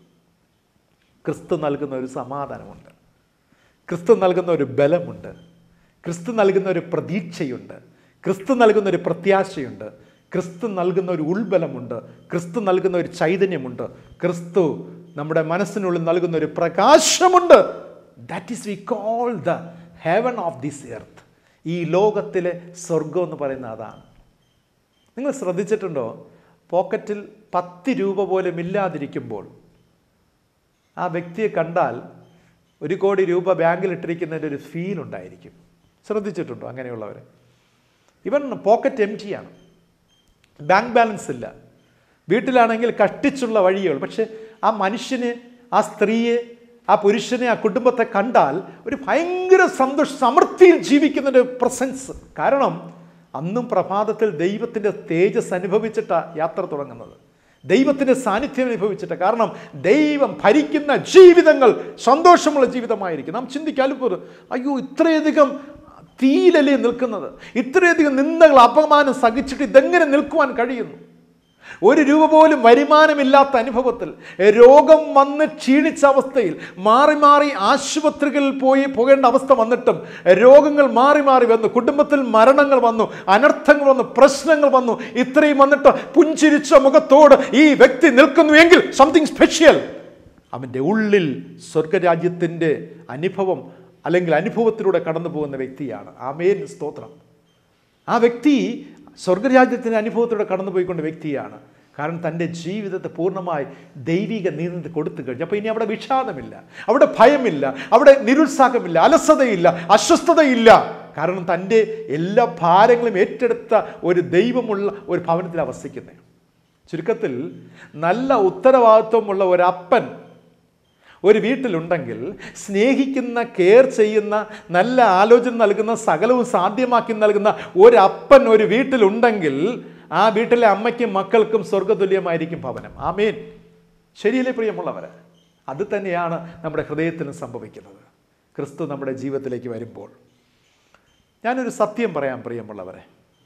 ക്രിസ്തു നൽകുന്ന ഒരു സമാധാനമുണ്ട് ക്രിസ്തു നൽകുന്ന ഒരു ബലമുണ്ട് ക്രിസ്തു നൽകുന്ന ഒരു പ്രതീക്ഷയുണ്ട് ക്രിസ്തു നൽകുന്ന ഒരു പ്രത്യാശയുണ്ട് ക്രിസ്തു നൽകുന്ന ഒരു ഉൾബലമുണ്ട് ക്രിസ്തു നൽകുന്ന ഒരു ചൈതന്യമുണ്ട് ക്രിസ്തു നമ്മുടെ മനസ്സിനുള്ളിൽ നൽകുന്ന ഒരു പ്രകാശമുണ്ട് that is we call the heaven of this earth ഈ ലോകത്തിലെ സ്വർഗം എന്ന് പറയുന്നത് അതാണ് നിങ്ങൾ ശ്രദ്ധിച്ചിട്ടുണ്ടോ പോക്കറ്റിൽ പത്ത് രൂപ പോലും ഇല്ലാതിരിക്കുമ്പോൾ ആ വ്യക്തിയെ കണ്ടാൽ ഒരു കോടി രൂപ ബാങ്കിൽ ഇട്ടിരിക്കുന്നതിൻ്റെ ഒരു ഫീൽ ഉണ്ടായിരിക്കും ശ്രദ്ധിച്ചിട്ടുണ്ടോ അങ്ങനെയുള്ളവർ ഇവൻ പോക്കറ്റ് എം ആണ് ബാങ്ക് ബാലൻസ് ഇല്ല വീട്ടിലാണെങ്കിൽ കഷ്ടിച്ചുള്ള വഴികൾ പക്ഷെ ആ മനുഷ്യന് ആ സ്ത്രീയെ ആ പുരുഷനെ ആ കുടുംബത്തെ കണ്ടാൽ ഒരു ഭയങ്കര സന്തോഷ സമൃദ്ധിയിൽ ജീവിക്കുന്ന ഒരു പ്രസൻസ് കാരണം അന്നും പ്രഭാതത്തിൽ ദൈവത്തിൻ്റെ തേജസ് അനുഭവിച്ചിട്ടാണ് യാത്ര തുടങ്ങുന്നത് ദൈവത്തിൻ്റെ സാന്നിധ്യം അനുഭവിച്ചിട്ട് കാരണം ദൈവം ഭരിക്കുന്ന ജീവിതങ്ങൾ സന്തോഷമുള്ള ജീവിതമായിരിക്കും നാം ചിന്തിക്കാലും പോലും അയ്യോ ഇത്രയധികം തീയിലല്ലേ നിൽക്കുന്നത് ഇത്രയധികം നിന്ദകൾ അപമാനം സഹിച്ചിട്ട് ഇതെങ്ങനെ നിൽക്കുവാൻ കഴിയുന്നു ഒരു രൂപ പോലും വരുമാനമില്ലാത്ത അനുഭവത്തിൽ രോഗം വന്ന് ക്ഷീണിച്ച അവസ്ഥയിൽ മാറി മാറി ആശുപത്രികളിൽ പോയി പോകേണ്ട അവസ്ഥ വന്നിട്ടും രോഗങ്ങൾ മാറി മാറി വന്നു കുടുംബത്തിൽ മരണങ്ങൾ വന്നു അനർത്ഥങ്ങൾ വന്നു പ്രശ്നങ്ങൾ വന്നു ഇത്രയും വന്നിട്ട് പുഞ്ചിരിച്ച മുഖത്തോട് ഈ വ്യക്തി നിൽക്കുന്നു എങ്കിൽ സംതിങ് സ്പെഷ്യൽ അവൻ്റെ ഉള്ളിൽ സ്വർഗരാജ്യത്തിൻ്റെ അനുഭവം അല്ലെങ്കിൽ അനുഭവത്തിലൂടെ കടന്നു പോകുന്ന വ്യക്തിയാണ് ആമേൻ സ്തോത്രം ആ വ്യക്തി സ്വർഗരാജ്യത്തിൻ്റെ അനുഭവത്തിലൂടെ കടന്നുപോയിക്കൊണ്ട വ്യക്തിയാണ് കാരണം തൻ്റെ ജീവിതത്തെ പൂർണ്ണമായി ദൈവിക നീതി കൊടുത്തു കഴിഞ്ഞു അപ്പോൾ ഇനി അവിടെ വിഷാദമില്ല അവിടെ ഭയമില്ല അവിടെ നിരുത്സാഹമില്ല അലസതയില്ല അസ്വസ്ഥതയില്ല കാരണം തൻ്റെ എല്ലാ ഭാരങ്ങളും ഏറ്റെടുത്ത ഒരു ദൈവമുള്ള ഒരു ഭവനത്തിൽ വസിക്കുന്നത് ചുരുക്കത്തിൽ നല്ല ഉത്തരവാദിത്വമുള്ള ഒരപ്പൻ ഒരു വീട്ടിലുണ്ടെങ്കിൽ സ്നേഹിക്കുന്ന കെയർ ചെയ്യുന്ന നല്ല ആലോചന നൽകുന്ന സകലവും സാധ്യമാക്കി നൽകുന്ന ഒരപ്പൻ ഒരു വീട്ടിലുണ്ടെങ്കിൽ ആ വീട്ടിലെ അമ്മയ്ക്കും മക്കൾക്കും സ്വർഗതുല്യമായിരിക്കും ഭവനം ആമേൻ ശരിയല്ലേ പ്രിയമുള്ളവരെ അത് തന്നെയാണ് നമ്മുടെ ഹൃദയത്തിന് സംഭവിക്കുന്നത് ക്രിസ്തു നമ്മുടെ ജീവിതത്തിലേക്ക് വരുമ്പോൾ ഞാനൊരു സത്യം പറയാം പ്രിയമുള്ളവരെ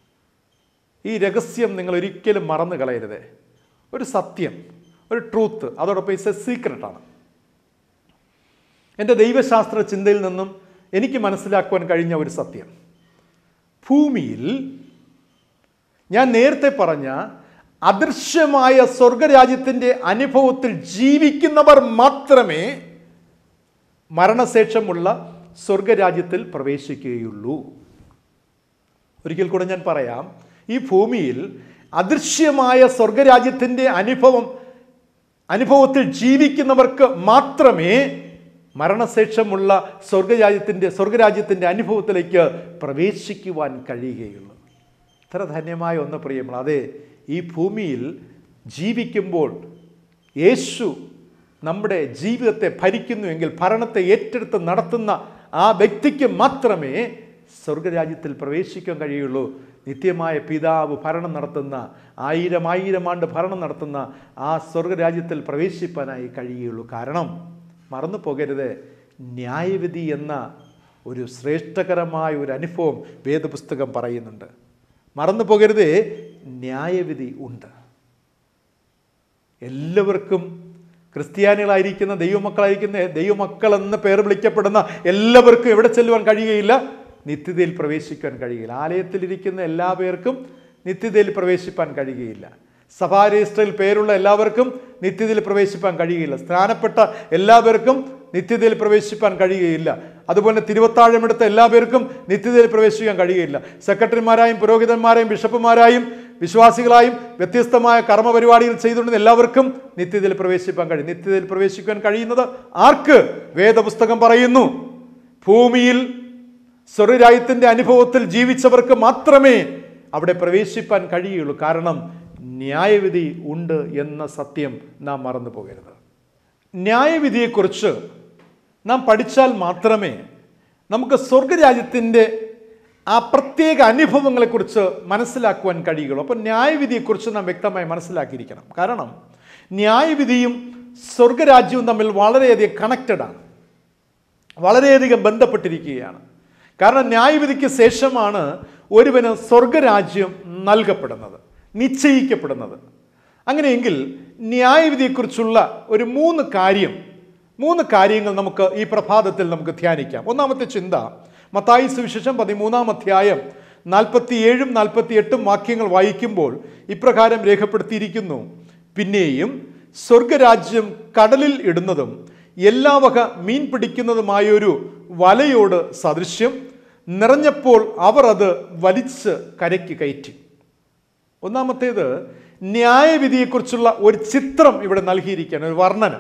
ഈ രഹസ്യം നിങ്ങൾ ഒരിക്കലും മറന്നു കളയരുതേ ഒരു സത്യം ഒരു ട്രൂത്ത് അതോടൊപ്പം ഇറ്റ്സ് എ സീക്രട്ടാണ് എൻ്റെ ദൈവശാസ്ത്ര ചിന്തയിൽ നിന്നും എനിക്ക് മനസ്സിലാക്കുവാൻ കഴിഞ്ഞ ഒരു സത്യം ഭൂമിയിൽ ഞാൻ നേരത്തെ പറഞ്ഞ അദൃശ്യമായ സ്വർഗരാജ്യത്തിൻ്റെ അനുഭവത്തിൽ ജീവിക്കുന്നവർ മാത്രമേ മരണശേഷമുള്ള സ്വർഗരാജ്യത്തിൽ പ്രവേശിക്കുകയുള്ളൂ ഒരിക്കൽ കൂടെ ഞാൻ പറയാം ഈ ഭൂമിയിൽ അദൃശ്യമായ സ്വർഗരാജ്യത്തിൻ്റെ അനുഭവം അനുഭവത്തിൽ ജീവിക്കുന്നവർക്ക് മാത്രമേ മരണശേഷമുള്ള സ്വർഗരാജ്യത്തിൻ്റെ സ്വർഗരാജ്യത്തിൻ്റെ അനുഭവത്തിലേക്ക് പ്രവേശിക്കുവാൻ കഴിയുകയുള്ളൂ ഇത്ര ധന്യമായ ഒന്ന് പ്രിയമുള്ള അതെ ഈ ഭൂമിയിൽ ജീവിക്കുമ്പോൾ യേശു നമ്മുടെ ജീവിതത്തെ ഭരിക്കുന്നുവെങ്കിൽ ഭരണത്തെ ഏറ്റെടുത്ത് നടത്തുന്ന ആ വ്യക്തിക്ക് മാത്രമേ സ്വർഗരാജ്യത്തിൽ പ്രവേശിക്കാൻ കഴിയുള്ളൂ നിത്യമായ പിതാവ് ഭരണം നടത്തുന്ന ആയിരം ആയിരം ആണ്ട് ഭരണം നടത്തുന്ന ആ സ്വർഗരാജ്യത്തിൽ പ്രവേശിപ്പാനായി കഴിയുള്ളൂ കാരണം മറന്നു പോകരുത് ന്യായവിധി എന്ന ഒരു ശ്രേഷ്ഠകരമായ ഒരു അനുഭവം വേദപുസ്തകം പറയുന്നുണ്ട് മറന്നു പോകരുത് ന്യായവിധി ഉണ്ട് എല്ലാവർക്കും ക്രിസ്ത്യാനികളായിരിക്കുന്ന ദൈവമക്കളായിരിക്കുന്ന ദൈവമക്കൾ എന്ന് പേർ വിളിക്കപ്പെടുന്ന എല്ലാവർക്കും എവിടെ ചെല്ലുവാൻ കഴിയുകയില്ല നിത്യതയിൽ പ്രവേശിക്കാൻ കഴിയുകയില്ല ആലയത്തിലിരിക്കുന്ന എല്ലാ പേർക്കും നിത്യതയിൽ പ്രവേശിപ്പാൻ കഴിയുകയില്ല സഭാ രജിസ്റ്ററിൽ പേരുള്ള എല്ലാവർക്കും നിത്യതയിൽ പ്രവേശിപ്പാൻ കഴിയുകയില്ല സ്നാനപ്പെട്ട എല്ലാവർക്കും നിത്യതയിൽ പ്രവേശിപ്പാൻ കഴിയുകയില്ല അതുപോലെ തിരുവത്താഴമെടുത്ത എല്ലാ പേർക്കും നിത്യതയിൽ പ്രവേശിക്കാൻ കഴിയുകയില്ല സെക്രട്ടറിമാരായും പുരോഹിതന്മാരായും ബിഷപ്പുമാരായും വിശ്വാസികളായും വ്യത്യസ്തമായ കർമ്മപരിപാടികൾ ചെയ്തുകൊണ്ടിരുന്ന എല്ലാവർക്കും നിത്യതയിൽ പ്രവേശിപ്പാൻ കഴിയും നിത്യതയിൽ പ്രവേശിക്കാൻ കഴിയുന്നത് ആർക്ക് വേദപുസ്തകം പറയുന്നു ഭൂമിയിൽ സ്വർഗരാജ്യത്തിൻ്റെ അനുഭവത്തിൽ ജീവിച്ചവർക്ക് മാത്രമേ അവിടെ പ്രവേശിപ്പാൻ കഴിയുള്ളൂ കാരണം ന്യായവിധി ഉണ്ട് എന്ന സത്യം നാം മറന്നു പോകരുത് ന്യായവിധിയെക്കുറിച്ച് നാം പഠിച്ചാൽ മാത്രമേ നമുക്ക് സ്വർഗരാജ്യത്തിൻ്റെ ആ പ്രത്യേക അനുഭവങ്ങളെക്കുറിച്ച് മനസ്സിലാക്കുവാൻ കഴിയുള്ളൂ അപ്പോൾ ന്യായവിധിയെക്കുറിച്ച് നാം വ്യക്തമായി മനസ്സിലാക്കിയിരിക്കണം കാരണം ന്യായവിധിയും സ്വർഗരാജ്യവും തമ്മിൽ വളരെയധികം കണക്റ്റഡാണ് വളരെയധികം ബന്ധപ്പെട്ടിരിക്കുകയാണ് കാരണം ന്യായവിധിക്ക് ശേഷമാണ് ഒരുവന് സ്വർഗരാജ്യം നൽകപ്പെടുന്നത് നിശ്ചയിക്കപ്പെടുന്നത് അങ്ങനെയെങ്കിൽ ന്യായവിധിയെക്കുറിച്ചുള്ള ഒരു മൂന്ന് കാര്യം മൂന്ന് കാര്യങ്ങൾ നമുക്ക് ഈ പ്രഭാതത്തിൽ നമുക്ക് ധ്യാനിക്കാം ഒന്നാമത്തെ ചിന്ത മത്തായി സുവിശേഷം പതിമൂന്നാം അധ്യായം നാൽപ്പത്തിയേഴും നാൽപ്പത്തി എട്ടും വാക്യങ്ങൾ വായിക്കുമ്പോൾ ഇപ്രകാരം രേഖപ്പെടുത്തിയിരിക്കുന്നു പിന്നെയും സ്വർഗരാജ്യം കടലിൽ ഇടുന്നതും എല്ലാ വക മീൻ പിടിക്കുന്നതുമായൊരു വലയോട് സദൃശ്യം നിറഞ്ഞപ്പോൾ അവർ അത് വലിച്ച് കരയ്ക്ക് കയറ്റി ഒന്നാമത്തേത് ന്യായവിധിയെക്കുറിച്ചുള്ള ഒരു ചിത്രം ഇവിടെ നൽകിയിരിക്കുകയാണ് ഒരു വർണ്ണന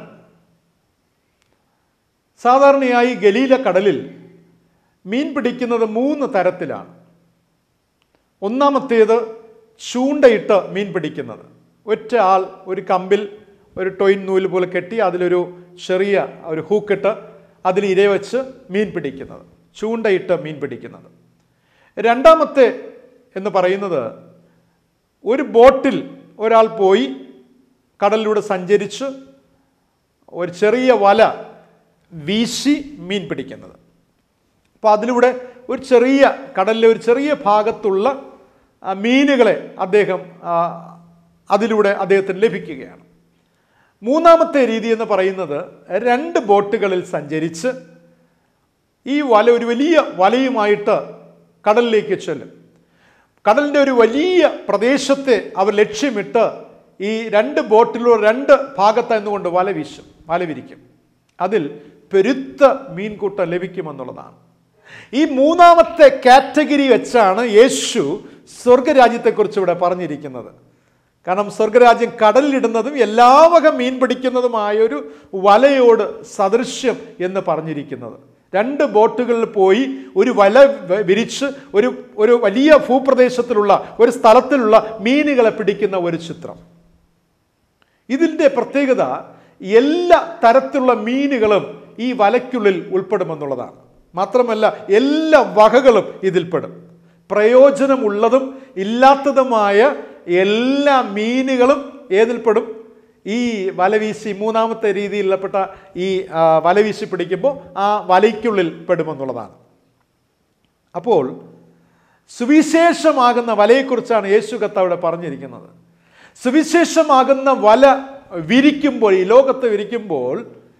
സാധാരണയായി ഗലീല കടലിൽ മീൻ പിടിക്കുന്നത് മൂന്ന് തരത്തിലാണ് ഒന്നാമത്തേത് ചൂണ്ടയിട്ട് മീൻ പിടിക്കുന്നത് ഒറ്റ ആൾ ഒരു കമ്പിൽ ഒരു ടൊയിൻ നൂല് പോലെ കെട്ടി അതിലൊരു ചെറിയ ഒരു ഹൂക്കിട്ട് അതിൽ ഇരവച്ച് മീൻ പിടിക്കുന്നത് ചൂണ്ടയിട്ട് മീൻ പിടിക്കുന്നത് രണ്ടാമത്തെ എന്ന് പറയുന്നത് ഒരു ബോട്ടിൽ ഒരാൾ പോയി കടലിലൂടെ സഞ്ചരിച്ച് ഒരു ചെറിയ വല വീശി മീൻ പിടിക്കുന്നത് അപ്പോൾ അതിലൂടെ ഒരു ചെറിയ കടലിലെ ഒരു ചെറിയ ഭാഗത്തുള്ള ആ, മീനുകളെ അദ്ദേഹം ആ, അതിലൂടെ അദ്ദേഹത്തിന് ലഭിക്കുകയാണ് മൂന്നാമത്തെ രീതി എന്ന് പറയുന്നത് രണ്ട് ബോട്ടുകളിൽ സഞ്ചരിച്ച് ഈ വല ഒരു വലിയ വലയുമായിട്ട് കടലിലേക്ക് ചെല്ലും കടലിൻ്റെ ഒരു വലിയ പ്രദേശത്തെ അവർ ലക്ഷ്യമിട്ട് ഈ രണ്ട് ബോട്ടിലൂടെ രണ്ട് ഭാഗത്തായിരുന്നുകൊണ്ട് വല വീശും വല വിരിക്കും അതിൽ പെരുത്ത മീൻകൂട്ടം ലഭിക്കുമെന്നുള്ളതാണ് ഈ മൂന്നാമത്തെ കാറ്റഗറി വെച്ചാണ് യേശു സ്വർഗരാജ്യത്തെക്കുറിച്ച് ഇവിടെ പറഞ്ഞിരിക്കുന്നത് കാരണം സ്വർഗരാജ്യം കടലിലിടുന്നതും എല്ലാ വക മീൻ പിടിക്കുന്നതുമായ ഒരു വലയോട് സദൃശ്യം എന്ന് പറഞ്ഞിരിക്കുന്നത് രണ്ട് ബോട്ടുകളിൽ പോയി ഒരു വല വ- വിരിച്ച് ഒരു ഒരു വലിയ ഭൂപ്രദേശത്തിലുള്ള ഒരു സ്ഥലത്തിലുള്ള മീനുകളെ പിടിക്കുന്ന ഒരു ചിത്രം ഇതിൻ്റെ പ്രത്യേകത എല്ലാ തരത്തിലുള്ള മീനുകളും ഈ വലയ്ക്കുള്ളിൽ ഉൾപ്പെടുമെന്നുള്ളതാണ് മാത്രമല്ല എല്ലാ വകകളും ഇതിൽപ്പെടും പ്രയോജനമുള്ളതും ഇല്ലാത്തതുമായ എല്ലാ മീനുകളും ഏതിൽപ്പെടും ഈ വലവീശി മൂന്നാമത്തെ രീതിയിൽപ്പെട്ട ഈ ആ, വലവീശി പിടിക്കുമ്പോൾ ആ വലയ്ക്കുള്ളിൽ പെടുമെന്നുള്ളതാണ് അപ്പോൾ സുവിശേഷമാകുന്ന വലയെക്കുറിച്ചാണ് യേശു കത്ത് അവിടെ പറഞ്ഞിരിക്കുന്നത് സുവിശേഷമാകുന്ന വല വിരിക്കുമ്പോൾ ഈ ലോകത്ത് വിരിക്കുമ്പോൾ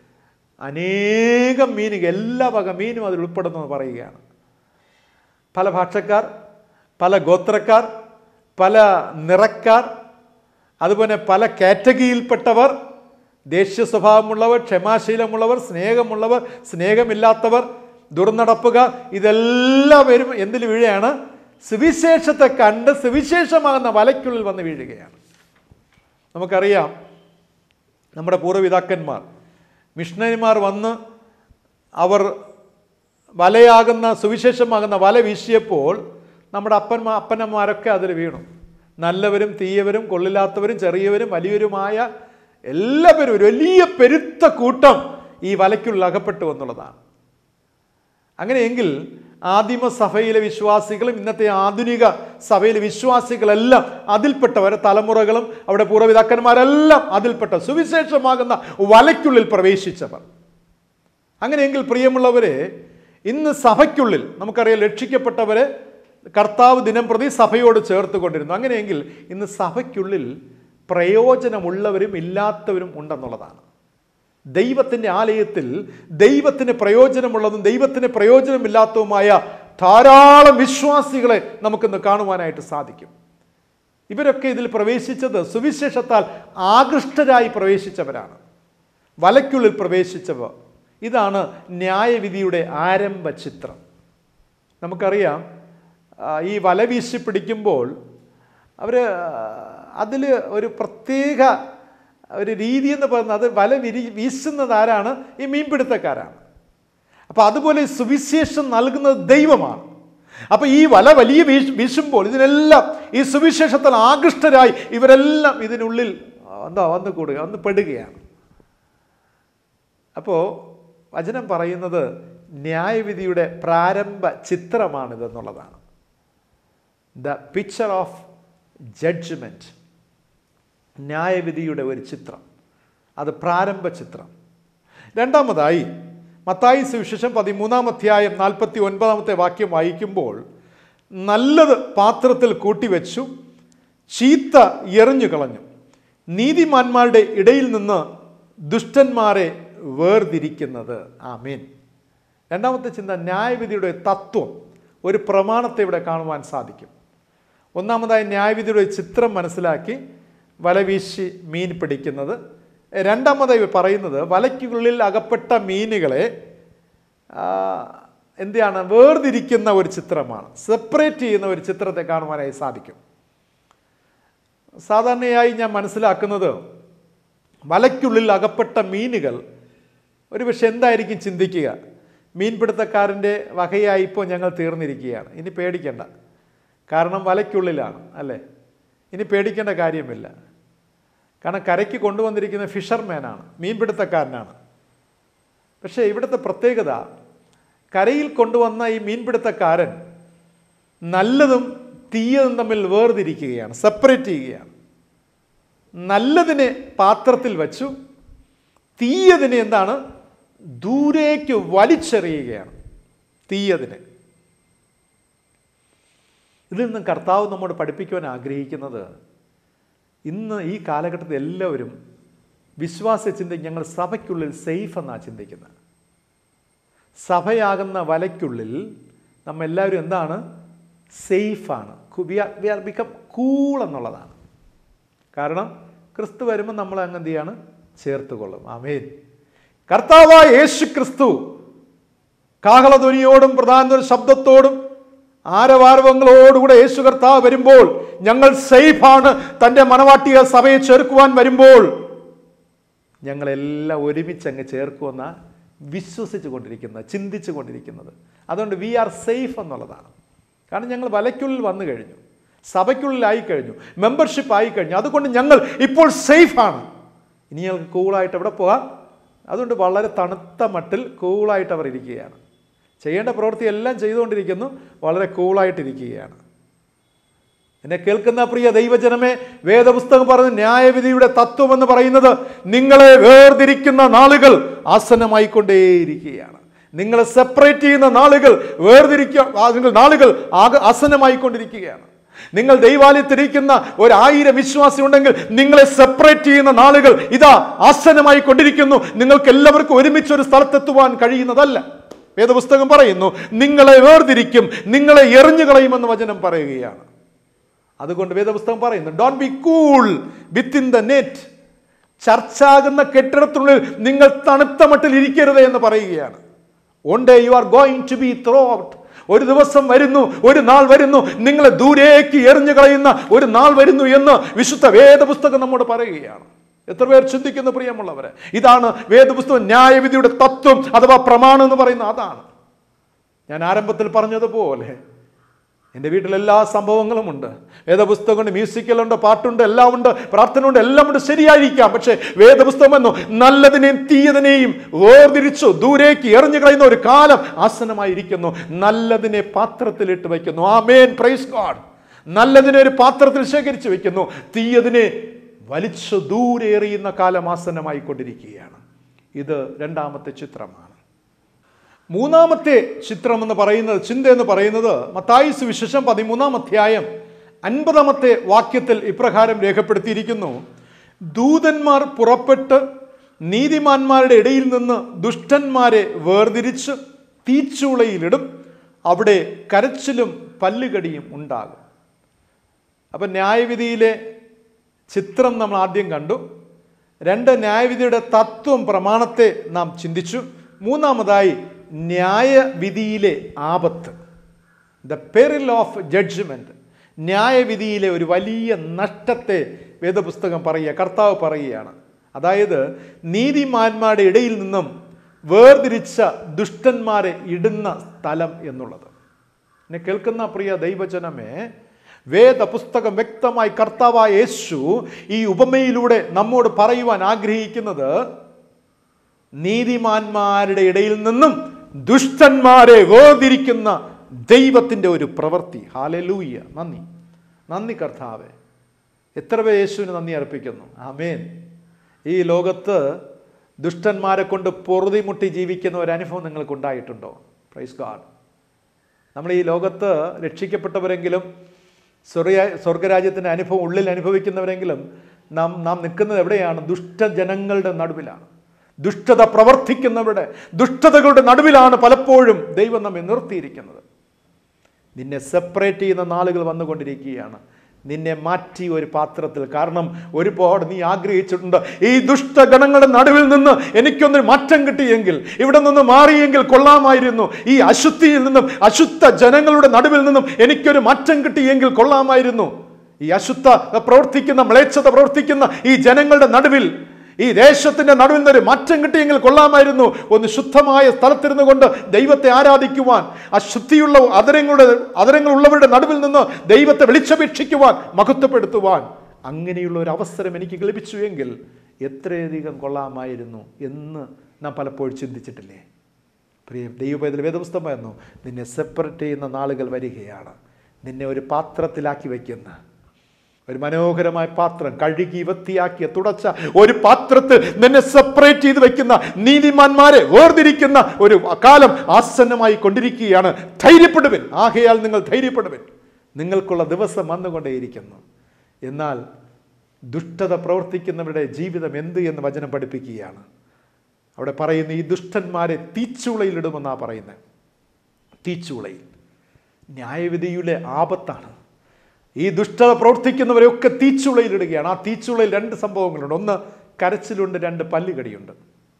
അനേകം മീനുകൾ എല്ലാ വക മീനും അതിൽ ഉൾപ്പെടുന്നു പറയുകയാണ് പല ഭാഷക്കാർ പല ഗോത്രക്കാർ പല നിറക്കാർ അതുപോലെ പല കാറ്റഗറിയിൽപ്പെട്ടവർ ദേഷ്യ സ്വഭാവമുള്ളവർ ക്ഷമാശീലമുള്ളവർ സ്നേഹമുള്ളവർ സ്നേഹമില്ലാത്തവർ ദുർനടപ്പുകാർ ഇതെല്ലാം വരും എന്തിൽ വീഴുകയാണ് സുവിശേഷത്തെ കണ്ട് സുവിശേഷമാകുന്ന വലയ്ക്കുള്ളിൽ വന്ന് വീഴുകയാണ് നമുക്കറിയാം നമ്മുടെ പൂർവ്വപിതാക്കന്മാർ മിഷണറിമാർ വന്ന് അവർ വലയാകുന്ന സുവിശേഷമാകുന്ന വല വീശിയപ്പോൾ നമ്മുടെ അപ്പന്മാ അപ്പനന്മാരൊക്കെ അതിൽ വീണു നല്ലവരും തീയവരും കൊള്ളില്ലാത്തവരും ചെറിയവരും വലിയവരുമായ എല്ലാവരും ഒരു വലിയ പെരുത്ത കൂട്ടം ഈ വലയ്ക്കുള്ളിൽ അകപ്പെട്ടു എന്നുള്ളതാണ് അങ്ങനെയെങ്കിൽ ആദിമ സഭയിലെ വിശ്വാസികളും ഇന്നത്തെ ആധുനിക സഭയിലെ വിശ്വാസികളെല്ലാം അതിൽപ്പെട്ടവരെ തലമുറകളും അവിടെ പൂർവ്വപിതാക്കന്മാരെല്ലാം അതിൽപ്പെട്ട സുവിശേഷമാകുന്ന വലയ്ക്കുള്ളിൽ പ്രവേശിച്ചവർ അങ്ങനെയെങ്കിൽ പ്രിയമുള്ളവരെ ഇന്ന് സഭയ്ക്കുള്ളിൽ നമുക്കറിയാം രക്ഷിക്കപ്പെട്ടവരെ കർത്താവ് ദിനം പ്രതി സഭയോട് ചേർത്ത് കൊണ്ടിരുന്നു അങ്ങനെയെങ്കിൽ ഇന്ന് സഭയ്ക്കുള്ളിൽ പ്രയോജനമുള്ളവരും ഇല്ലാത്തവരും ഉണ്ടെന്നുള്ളതാണ് ദൈവത്തിൻ്റെ ആലയത്തിൽ ദൈവത്തിന് പ്രയോജനമുള്ളതും ദൈവത്തിന് പ്രയോജനമില്ലാത്തതുമായ ധാരാളം വിശ്വാസികളെ നമുക്കിന്ന് കാണുവാനായിട്ട് സാധിക്കും ഇവരൊക്കെ ഇതിൽ പ്രവേശിച്ചത് സുവിശേഷത്താൽ ആകൃഷ്ടരായി പ്രവേശിച്ചവരാണ് വലയ്ക്കുള്ളിൽ പ്രവേശിച്ചവർ ഇതാണ് ന്യായവിധിയുടെ ആരംഭ ചിത്രം നമുക്കറിയാം ആ, ഈ വല വീശി പിടിക്കുമ്പോൾ അവർ അതിൽ ഒരു പ്രത്യേക ഒരു രീതി എന്ന് പറയുന്നത് അത് വല വിരി വീശുന്നത് ആരാണ് ഈ മീൻപിടുത്തക്കാരാണ് അപ്പോൾ അതുപോലെ സുവിശേഷം നൽകുന്നത് ദൈവമാണ് അപ്പോൾ ഈ വല വലിയ വീശ് വീശുമ്പോൾ ഇതിനെല്ലാം ഈ സുവിശേഷത്തിൽ ആകൃഷ്ടരായി ഇവരെല്ലാം ഇതിനുള്ളിൽ എന്താ വന്ന് കൂടുക വന്ന് പെടുകയാണ് അപ്പോൾ വചനം പറയുന്നത് ന്യായവിധിയുടെ പ്രാരംഭ ചിത്രമാണിതെന്നുള്ളതാണ് ദ പിക്ചർ ഓഫ് ജഡ്ജ്മെൻറ്റ് ന്യായവിധിയുടെ ഒരു ചിത്രം അത് പ്രാരംഭ ചിത്രം രണ്ടാമതായി മത്തായി സുവിശേഷം പതിമൂന്നാം അധ്യായം നാൽപ്പത്തി ഒൻപതാമത്തെ വാക്യം വായിക്കുമ്പോൾ നല്ലത് പാത്രത്തിൽ കൂട്ടിവെച്ചു ചീത്ത എറിഞ്ഞു കളഞ്ഞു നീതിമാന്മാരുടെ ഇടയിൽ നിന്ന് ദുഷ്ടന്മാരെ വേർതിരിക്കുന്നത് ആമീൻ രണ്ടാമത്തെ ചിന്ത ന്യായവിധിയുടെ തത്വം ഒരു പ്രമാണത്തെ ഇവിടെ കാണുവാൻ സാധിക്കും ഒന്നാമതായി ന്യായവിധിയുടെ ഒരു ചിത്രം മനസ്സിലാക്കി വലവീശി മീൻ പിടിക്കുന്നത് രണ്ടാമതായി പറയുന്നത് വലയ്ക്കുള്ളിൽ അകപ്പെട്ട മീനുകളെ ആ, എന്താണ് വേർതിരിക്കുന്ന ഒരു ചിത്രമാണ് സെപ്പറേറ്റ് ചെയ്യുന്ന ഒരു ചിത്രത്തെ കാണുവാനായി സാധിക്കും സാധാരണയായി ഞാൻ മനസ്സിലാക്കുന്നത് വലയ്ക്കുള്ളിൽ അകപ്പെട്ട മീനുകൾ ഒരു പക്ഷെ എന്തായിരിക്കും ചിന്തിക്കുക മീൻപിടുത്തക്കാരൻ്റെ വകയായി ഇപ്പോൾ ഞങ്ങൾ തീർന്നിരിക്കുകയാണ് ഇനി പേടിക്കണ്ട കാരണം വലയ്ക്കുള്ളിലാണ് അല്ലേ ഇനി പേടിക്കേണ്ട കാര്യമില്ല കാരണം കരയ്ക്ക് കൊണ്ടുവന്നിരിക്കുന്ന ഫിഷർമാനാണ് മീൻപിടുത്തക്കാരനാണ് പക്ഷേ ഇവിടുത്തെ പ്രത്യേകത കരയിൽ കൊണ്ടുവന്ന ഈ മീൻപിടുത്തക്കാരൻ നല്ലതും തീയതും തമ്മിൽ വേർതിരിക്കുകയാണ് സെപ്പറേറ്റ് ചെയ്യുകയാണ് നല്ലതിനെ പാത്രത്തിൽ വച്ചു തീയതിനെ എന്താണ് ദൂരേക്ക് വലിച്ചെറിയുകയാണ് തീയതിനെ ഇതിൽ നിന്നും കർത്താവ് നമ്മോട് പഠിപ്പിക്കുവാൻ ആഗ്രഹിക്കുന്നത് ഇന്ന് ഈ കാലഘട്ടത്തിൽ എല്ലാവരും വിശ്വാസ ചിന്ത ഞങ്ങൾ സഭയ്ക്കുള്ളിൽ സേഫ് എന്നാണ് ചിന്തിക്കുന്നത് സഭയാകുന്ന വലയ്ക്കുള്ളിൽ നമ്മെല്ലാവരും എന്താണ് സേഫാണ് വി ആർ ബിക്കം കൂൾ എന്നുള്ളതാണ് കാരണം ക്രിസ്തു വരുമ്പോൾ നമ്മൾ അങ്ങ് എന്ത് ചെയ്യാണ് ചേർത്തുകൊള്ളും ആമേൻ കർത്താവായ യേശു ക്രിസ്തു കാഹളധ്വനിയോടും പ്രധാന ശബ്ദത്തോടും ആരവാരവങ്ങളോടുകൂടെ യേശു കർത്താവ് വരുമ്പോൾ ഞങ്ങൾ സേഫാണ് തൻ്റെ മനവാട്ടിയ സഭയെ ചേർക്കുവാൻ വരുമ്പോൾ ഞങ്ങളെല്ലാം ഒരുമിച്ച് അങ്ങ് ചേർക്കുമെന്ന വിശ്വസിച്ചു കൊണ്ടിരിക്കുന്നത് ചിന്തിച്ചു കൊണ്ടിരിക്കുന്നത് അതുകൊണ്ട് വി ആർ സേഫ് എന്നുള്ളതാണ് കാരണം ഞങ്ങൾ വലയ്ക്കുള്ളിൽ വന്നു കഴിഞ്ഞു സഭയ്ക്കുള്ളിലായി കഴിഞ്ഞു മെമ്പർഷിപ്പ് ആയി കഴിഞ്ഞു അതുകൊണ്ട് ഞങ്ങൾ ഇപ്പോൾ സേഫാണ് ഇനി ഞങ്ങൾക്ക് കൂളായിട്ട് എവിടെ പോകാം അതുകൊണ്ട് വളരെ തണുത്ത മട്ടിൽ കൂളായിട്ട് അവർ ഇരിക്കുകയാണ് ചെയ്യേണ്ട പ്രവൃത്തി എല്ലാം ചെയ്തുകൊണ്ടിരിക്കുന്നു വളരെ കൂളായിട്ടിരിക്കുകയാണ് എന്നെ കേൾക്കുന്ന പ്രിയ ദൈവജനമേ വേദപുസ്തകം പറഞ്ഞ ന്യായവിധിയുടെ തത്വം എന്ന് പറയുന്നത് നിങ്ങളെ വേർതിരിക്കുന്ന നാളുകൾ ആസന്നമായിക്കൊണ്ടേയിരിക്കുകയാണ് നിങ്ങളെ സെപ്പറേറ്റ് ചെയ്യുന്ന നാളുകൾ വേർതിരിക്കുക ആ, നിങ്ങൾ നാളുകൾ ആക ആസന്നമായിക്കൊണ്ടിരിക്കുകയാണ് നിങ്ങൾ ദൈവാലയത്തിരിക്കുന്ന ഒരു ആയിരം വിശ്വാസി ഉണ്ടെങ്കിൽ നിങ്ങളെ സെപ്പറേറ്റ് ചെയ്യുന്ന നാളുകൾ ഇതാ ആസന്നമായി കൊണ്ടിരിക്കുന്നു നിങ്ങൾക്ക് എല്ലാവർക്കും ഒരുമിച്ച് ഒരു സ്ഥലത്തെത്തുവാൻ കഴിയുന്നതല്ല വേദപുസ്തകം പറയുന്നു നിങ്ങളെ വേർതിരിക്കും നിങ്ങളെ എറിഞ്ഞു കളയുമെന്ന് വചനം പറയുകയാണ് അതുകൊണ്ട് വേദപുസ്തകം പറയുന്നു don't be cool within the net ചർച്ചാകുന്ന കെട്ടിടത്തിനുള്ളിൽ നിങ്ങൾ തണുത്ത മട്ടിൽ ഇരിക്കരുത് എന്ന് പറയുകയാണ് one day you are going to be throw out ഒരു ദിവസം വരുന്നു ഒരു നാൾ വരുന്നു നിങ്ങളെ ദൂരേക്ക് എറിഞ്ഞു കളയുന്ന ഒരു നാൾ വരുന്നു എന്ന് വിശുദ്ധ വേദപുസ്തകം നമ്മോട് പറയുകയാണ് എത്ര പേർ ചിന്തിക്കുന്നു പ്രിയമുള്ളവരെ ഇതാണ് വേദപുസ്തകം ന്യായവിധിയുടെ തത്വം അഥവാ പ്രമാണം എന്ന് പറയുന്ന അതാണ് ഞാൻ ആരംഭത്തിൽ പറഞ്ഞതുപോലെ എൻ്റെ വീട്ടിൽ എല്ലാ സംഭവങ്ങളും ഉണ്ട് വേദപുസ്തകമുണ്ട് മ്യൂസിക്കലുണ്ട് പാട്ടുണ്ട് എല്ലാം ഉണ്ട് പ്രാർത്ഥന ഉണ്ട് എല്ലാം ഉണ്ട് ശരിയായിരിക്കാം പക്ഷേ വേദപുസ്തകം എന്നോ നല്ലതിനെയും തീയതിനെയും വേർതിരിച്ചു ദൂരേക്ക് എറിഞ്ഞു കളയുന്ന ഒരു കാലം ആസനമായിരിക്കുന്നു നല്ലതിനെ പാത്രത്തിലിട്ട് വയ്ക്കുന്നു ആ മേൻ പ്രൈസ് ഗാഡ് നല്ലതിനെ ഒരു പാത്രത്തിൽ ശേഖരിച്ചു വെക്കുന്നു തീയതിനെ വലിച്ചു ദൂരെ എറിയുന്ന കാലം ആസന്നമായി കൊണ്ടിരിക്കുകയാണ് ഇത് രണ്ടാമത്തെ ചിത്രമാണ് മൂന്നാമത്തെ ചിത്രം എന്ന് പറയുന്നത് ചിന്ത എന്ന് പറയുന്നത് മത്തായി സുവിശേഷം പതിമൂന്നാം അധ്യായം അൻപതാമത്തെ വാക്യത്തിൽ ഇപ്രകാരം രേഖപ്പെടുത്തിയിരിക്കുന്നു ദൂതന്മാർ പുറപ്പെട്ട് നീതിമാന്മാരുടെ ഇടയിൽ നിന്ന് ദുഷ്ടന്മാരെ വേർതിരിച്ച് തീച്ചൂളയിലിടും അവിടെ കരച്ചിലും പല്ലുകടിയും ഉണ്ടാകും അപ്പം ന്യായവിധിയിലെ ചിത്രം നമ്മൾ ആദ്യം കണ്ടു രണ്ട് ന്യായവിധിയുടെ തത്വം പ്രമാണത്തെ നാം ചിന്തിച്ചു മൂന്നാമതായി ന്യായവിധിയിലെ ആപത്ത് ദ പെറിൽ ഓഫ് ജഡ്ജ്മെൻറ്റ് ന്യായവിധിയിലെ ഒരു വലിയ നഷ്ടത്തെ വേദപുസ്തകം പറയുക കർത്താവ് പറയുകയാണ് അതായത് നീതിമാന്മാരുടെ ഇടയിൽ നിന്നും വേർതിരിച്ച ദുഷ്ടന്മാരെ ഇടുന്ന സ്ഥലം എന്നുള്ളത് എന്നെ കേൾക്കുന്ന പ്രിയ ദൈവജനമേ വേദപുസ്തകം വ്യക്തമായി കർത്താവായ യേശു ഈ ഉപമയിലൂടെ നമ്മോട് പറയുവാൻ ആഗ്രഹിക്കുന്നത് നീതിമാന്മാരുടെ ഇടയിൽ നിന്നും ദുഷ്ടന്മാരെ വേർതിരിക്കുന്ന ദൈവത്തിൻ്റെ ഒരു പ്രവൃത്തി ഹാലലൂയ്യ നന്ദി നന്ദി കർത്താവെ എത്ര പേർ യേശുവിന് നന്ദി അർപ്പിക്കുന്നു ആമേൻ ഈ ലോകത്ത് ദുഷ്ടന്മാരെ കൊണ്ട് പൊറുതിമുട്ടി ജീവിക്കുന്ന ഒരു അനുഭവം നിങ്ങൾക്ക് ഉണ്ടായിട്ടുണ്ടോ പ്രൈസ് ഗാഡ് നമ്മൾ ഈ ലോകത്ത് രക്ഷിക്കപ്പെട്ടവരെങ്കിലും സ്വർഗ സ്വർഗരാജ്യത്തിൻ്റെ അനുഭവം ഉള്ളിൽ അനുഭവിക്കുന്നവരെങ്കിലും നാം നാം നിൽക്കുന്നത് എവിടെയാണ് ദുഷ്ടജനങ്ങളുടെ നടുവിലാണ് ദുഷ്ടത പ്രവർത്തിക്കുന്നവരുടെ ദുഷ്ടതകളുടെ നടുവിലാണ് പലപ്പോഴും ദൈവം നമ്മെ നിർത്തിയിരിക്കുന്നത് നിന്നെ സെപ്പറേറ്റ് ചെയ്യുന്ന നാളുകൾ വന്നുകൊണ്ടിരിക്കുകയാണ് നിന്നെ മാറ്റി ഒരു പാത്രത്തിൽ കാരണം ഒരുപാട് നീ ആഗ്രഹിച്ചിട്ടുണ്ട് ഈ ദുഷ്ടഗണങ്ങളുടെ നടുവിൽ നിന്ന് എനിക്കൊന്നൊരു മാറ്റം കിട്ടിയെങ്കിൽ ഇവിടെ നിന്ന് മാറിയെങ്കിൽ കൊള്ളാമായിരുന്നു ഈ അശുദ്ധിയിൽ നിന്നും അശുദ്ധ ജനങ്ങളുടെ നടുവിൽ നിന്നും എനിക്കൊരു മാറ്റം കിട്ടിയെങ്കിൽ കൊള്ളാമായിരുന്നു ഈ അശുദ്ധ പ്രവർത്തിക്കുന്ന മ്ലേച്ഛത പ്രവർത്തിക്കുന്ന ഈ ജനങ്ങളുടെ നടുവിൽ ഈ ദേശത്തിന്റെ നടുവിൽ നിന്നൊരു മാറ്റം കിട്ടിയെങ്കിൽ കൊള്ളാമായിരുന്നു ഒന്ന് ശുദ്ധമായ സ്ഥലത്തിരുന്നു കൊണ്ട് ദൈവത്തെ ആരാധിക്കുവാൻ ആ ശുദ്ധിയുള്ള അതരങ്ങളുടെ അതരങ്ങളുള്ളവരുടെ നടുവിൽ നിന്ന് ദൈവത്തെ വിളിച്ചപേക്ഷിക്കുവാൻ മഹത്വപ്പെടുത്തുവാൻ അങ്ങനെയുള്ള ഒരു അവസരം എനിക്ക് ലഭിച്ചു എങ്കിൽ എത്രയധികം കൊള്ളാമായിരുന്നു എന്ന് നാം പലപ്പോഴും ചിന്തിച്ചിട്ടില്ലേ പ്രിയ ദൈവപേദൽ വേദപുസ്തകമായിരുന്നു നിന്നെ സെപ്പറേറ്റ് ചെയ്യുന്ന നാളുകൾ വരികയാണ് നിന്നെ ഒരു പാത്രത്തിലാക്കി വയ്ക്കുന്ന ഒരു മനോഹരമായ പാത്രം കഴുകി വൃത്തിയാക്കിയ തുടച്ച ഒരു പാത്രത്തിൽ നിന്നെ സെപ്പറേറ്റ് ചെയ്ത് വെക്കുന്ന നീതിമാന്മാരെ വേർതിരിക്കുന്ന ഒരു കാലം ആസന്നമായി കൊണ്ടിരിക്കുകയാണ് ധൈര്യപ്പെടുവിൻ ആകയാൽ നിങ്ങൾ ധൈര്യപ്പെടുവിൻ നിങ്ങൾക്കുള്ള ദിവസം വന്നുകൊണ്ടേയിരിക്കുന്നു എന്നാൽ ദുഷ്ടത പ്രവർത്തിക്കുന്നവരുടെ ജീവിതം എന്ത് എന്ന് വചനം പഠിപ്പിക്കുകയാണ് അവിടെ പറയുന്ന ഈ ദുഷ്ടന്മാരെ തീച്ചൂളയിലിടുമെന്നാണ് പറയുന്നത് തീച്ചൂളയിൽ ന്യായവിധിയുടെ ആപത്താണ് ഈ ദുഷ്ടത പ്രവർത്തിക്കുന്നവരെയൊക്കെ തീച്ചുളയിലിടുകയാണ് ആ തീച്ചുളയിൽ രണ്ട് സംഭവങ്ങളുണ്ട് ഒന്ന് കരച്ചിലുണ്ട് രണ്ട് പല്ലുകടിയുണ്ട്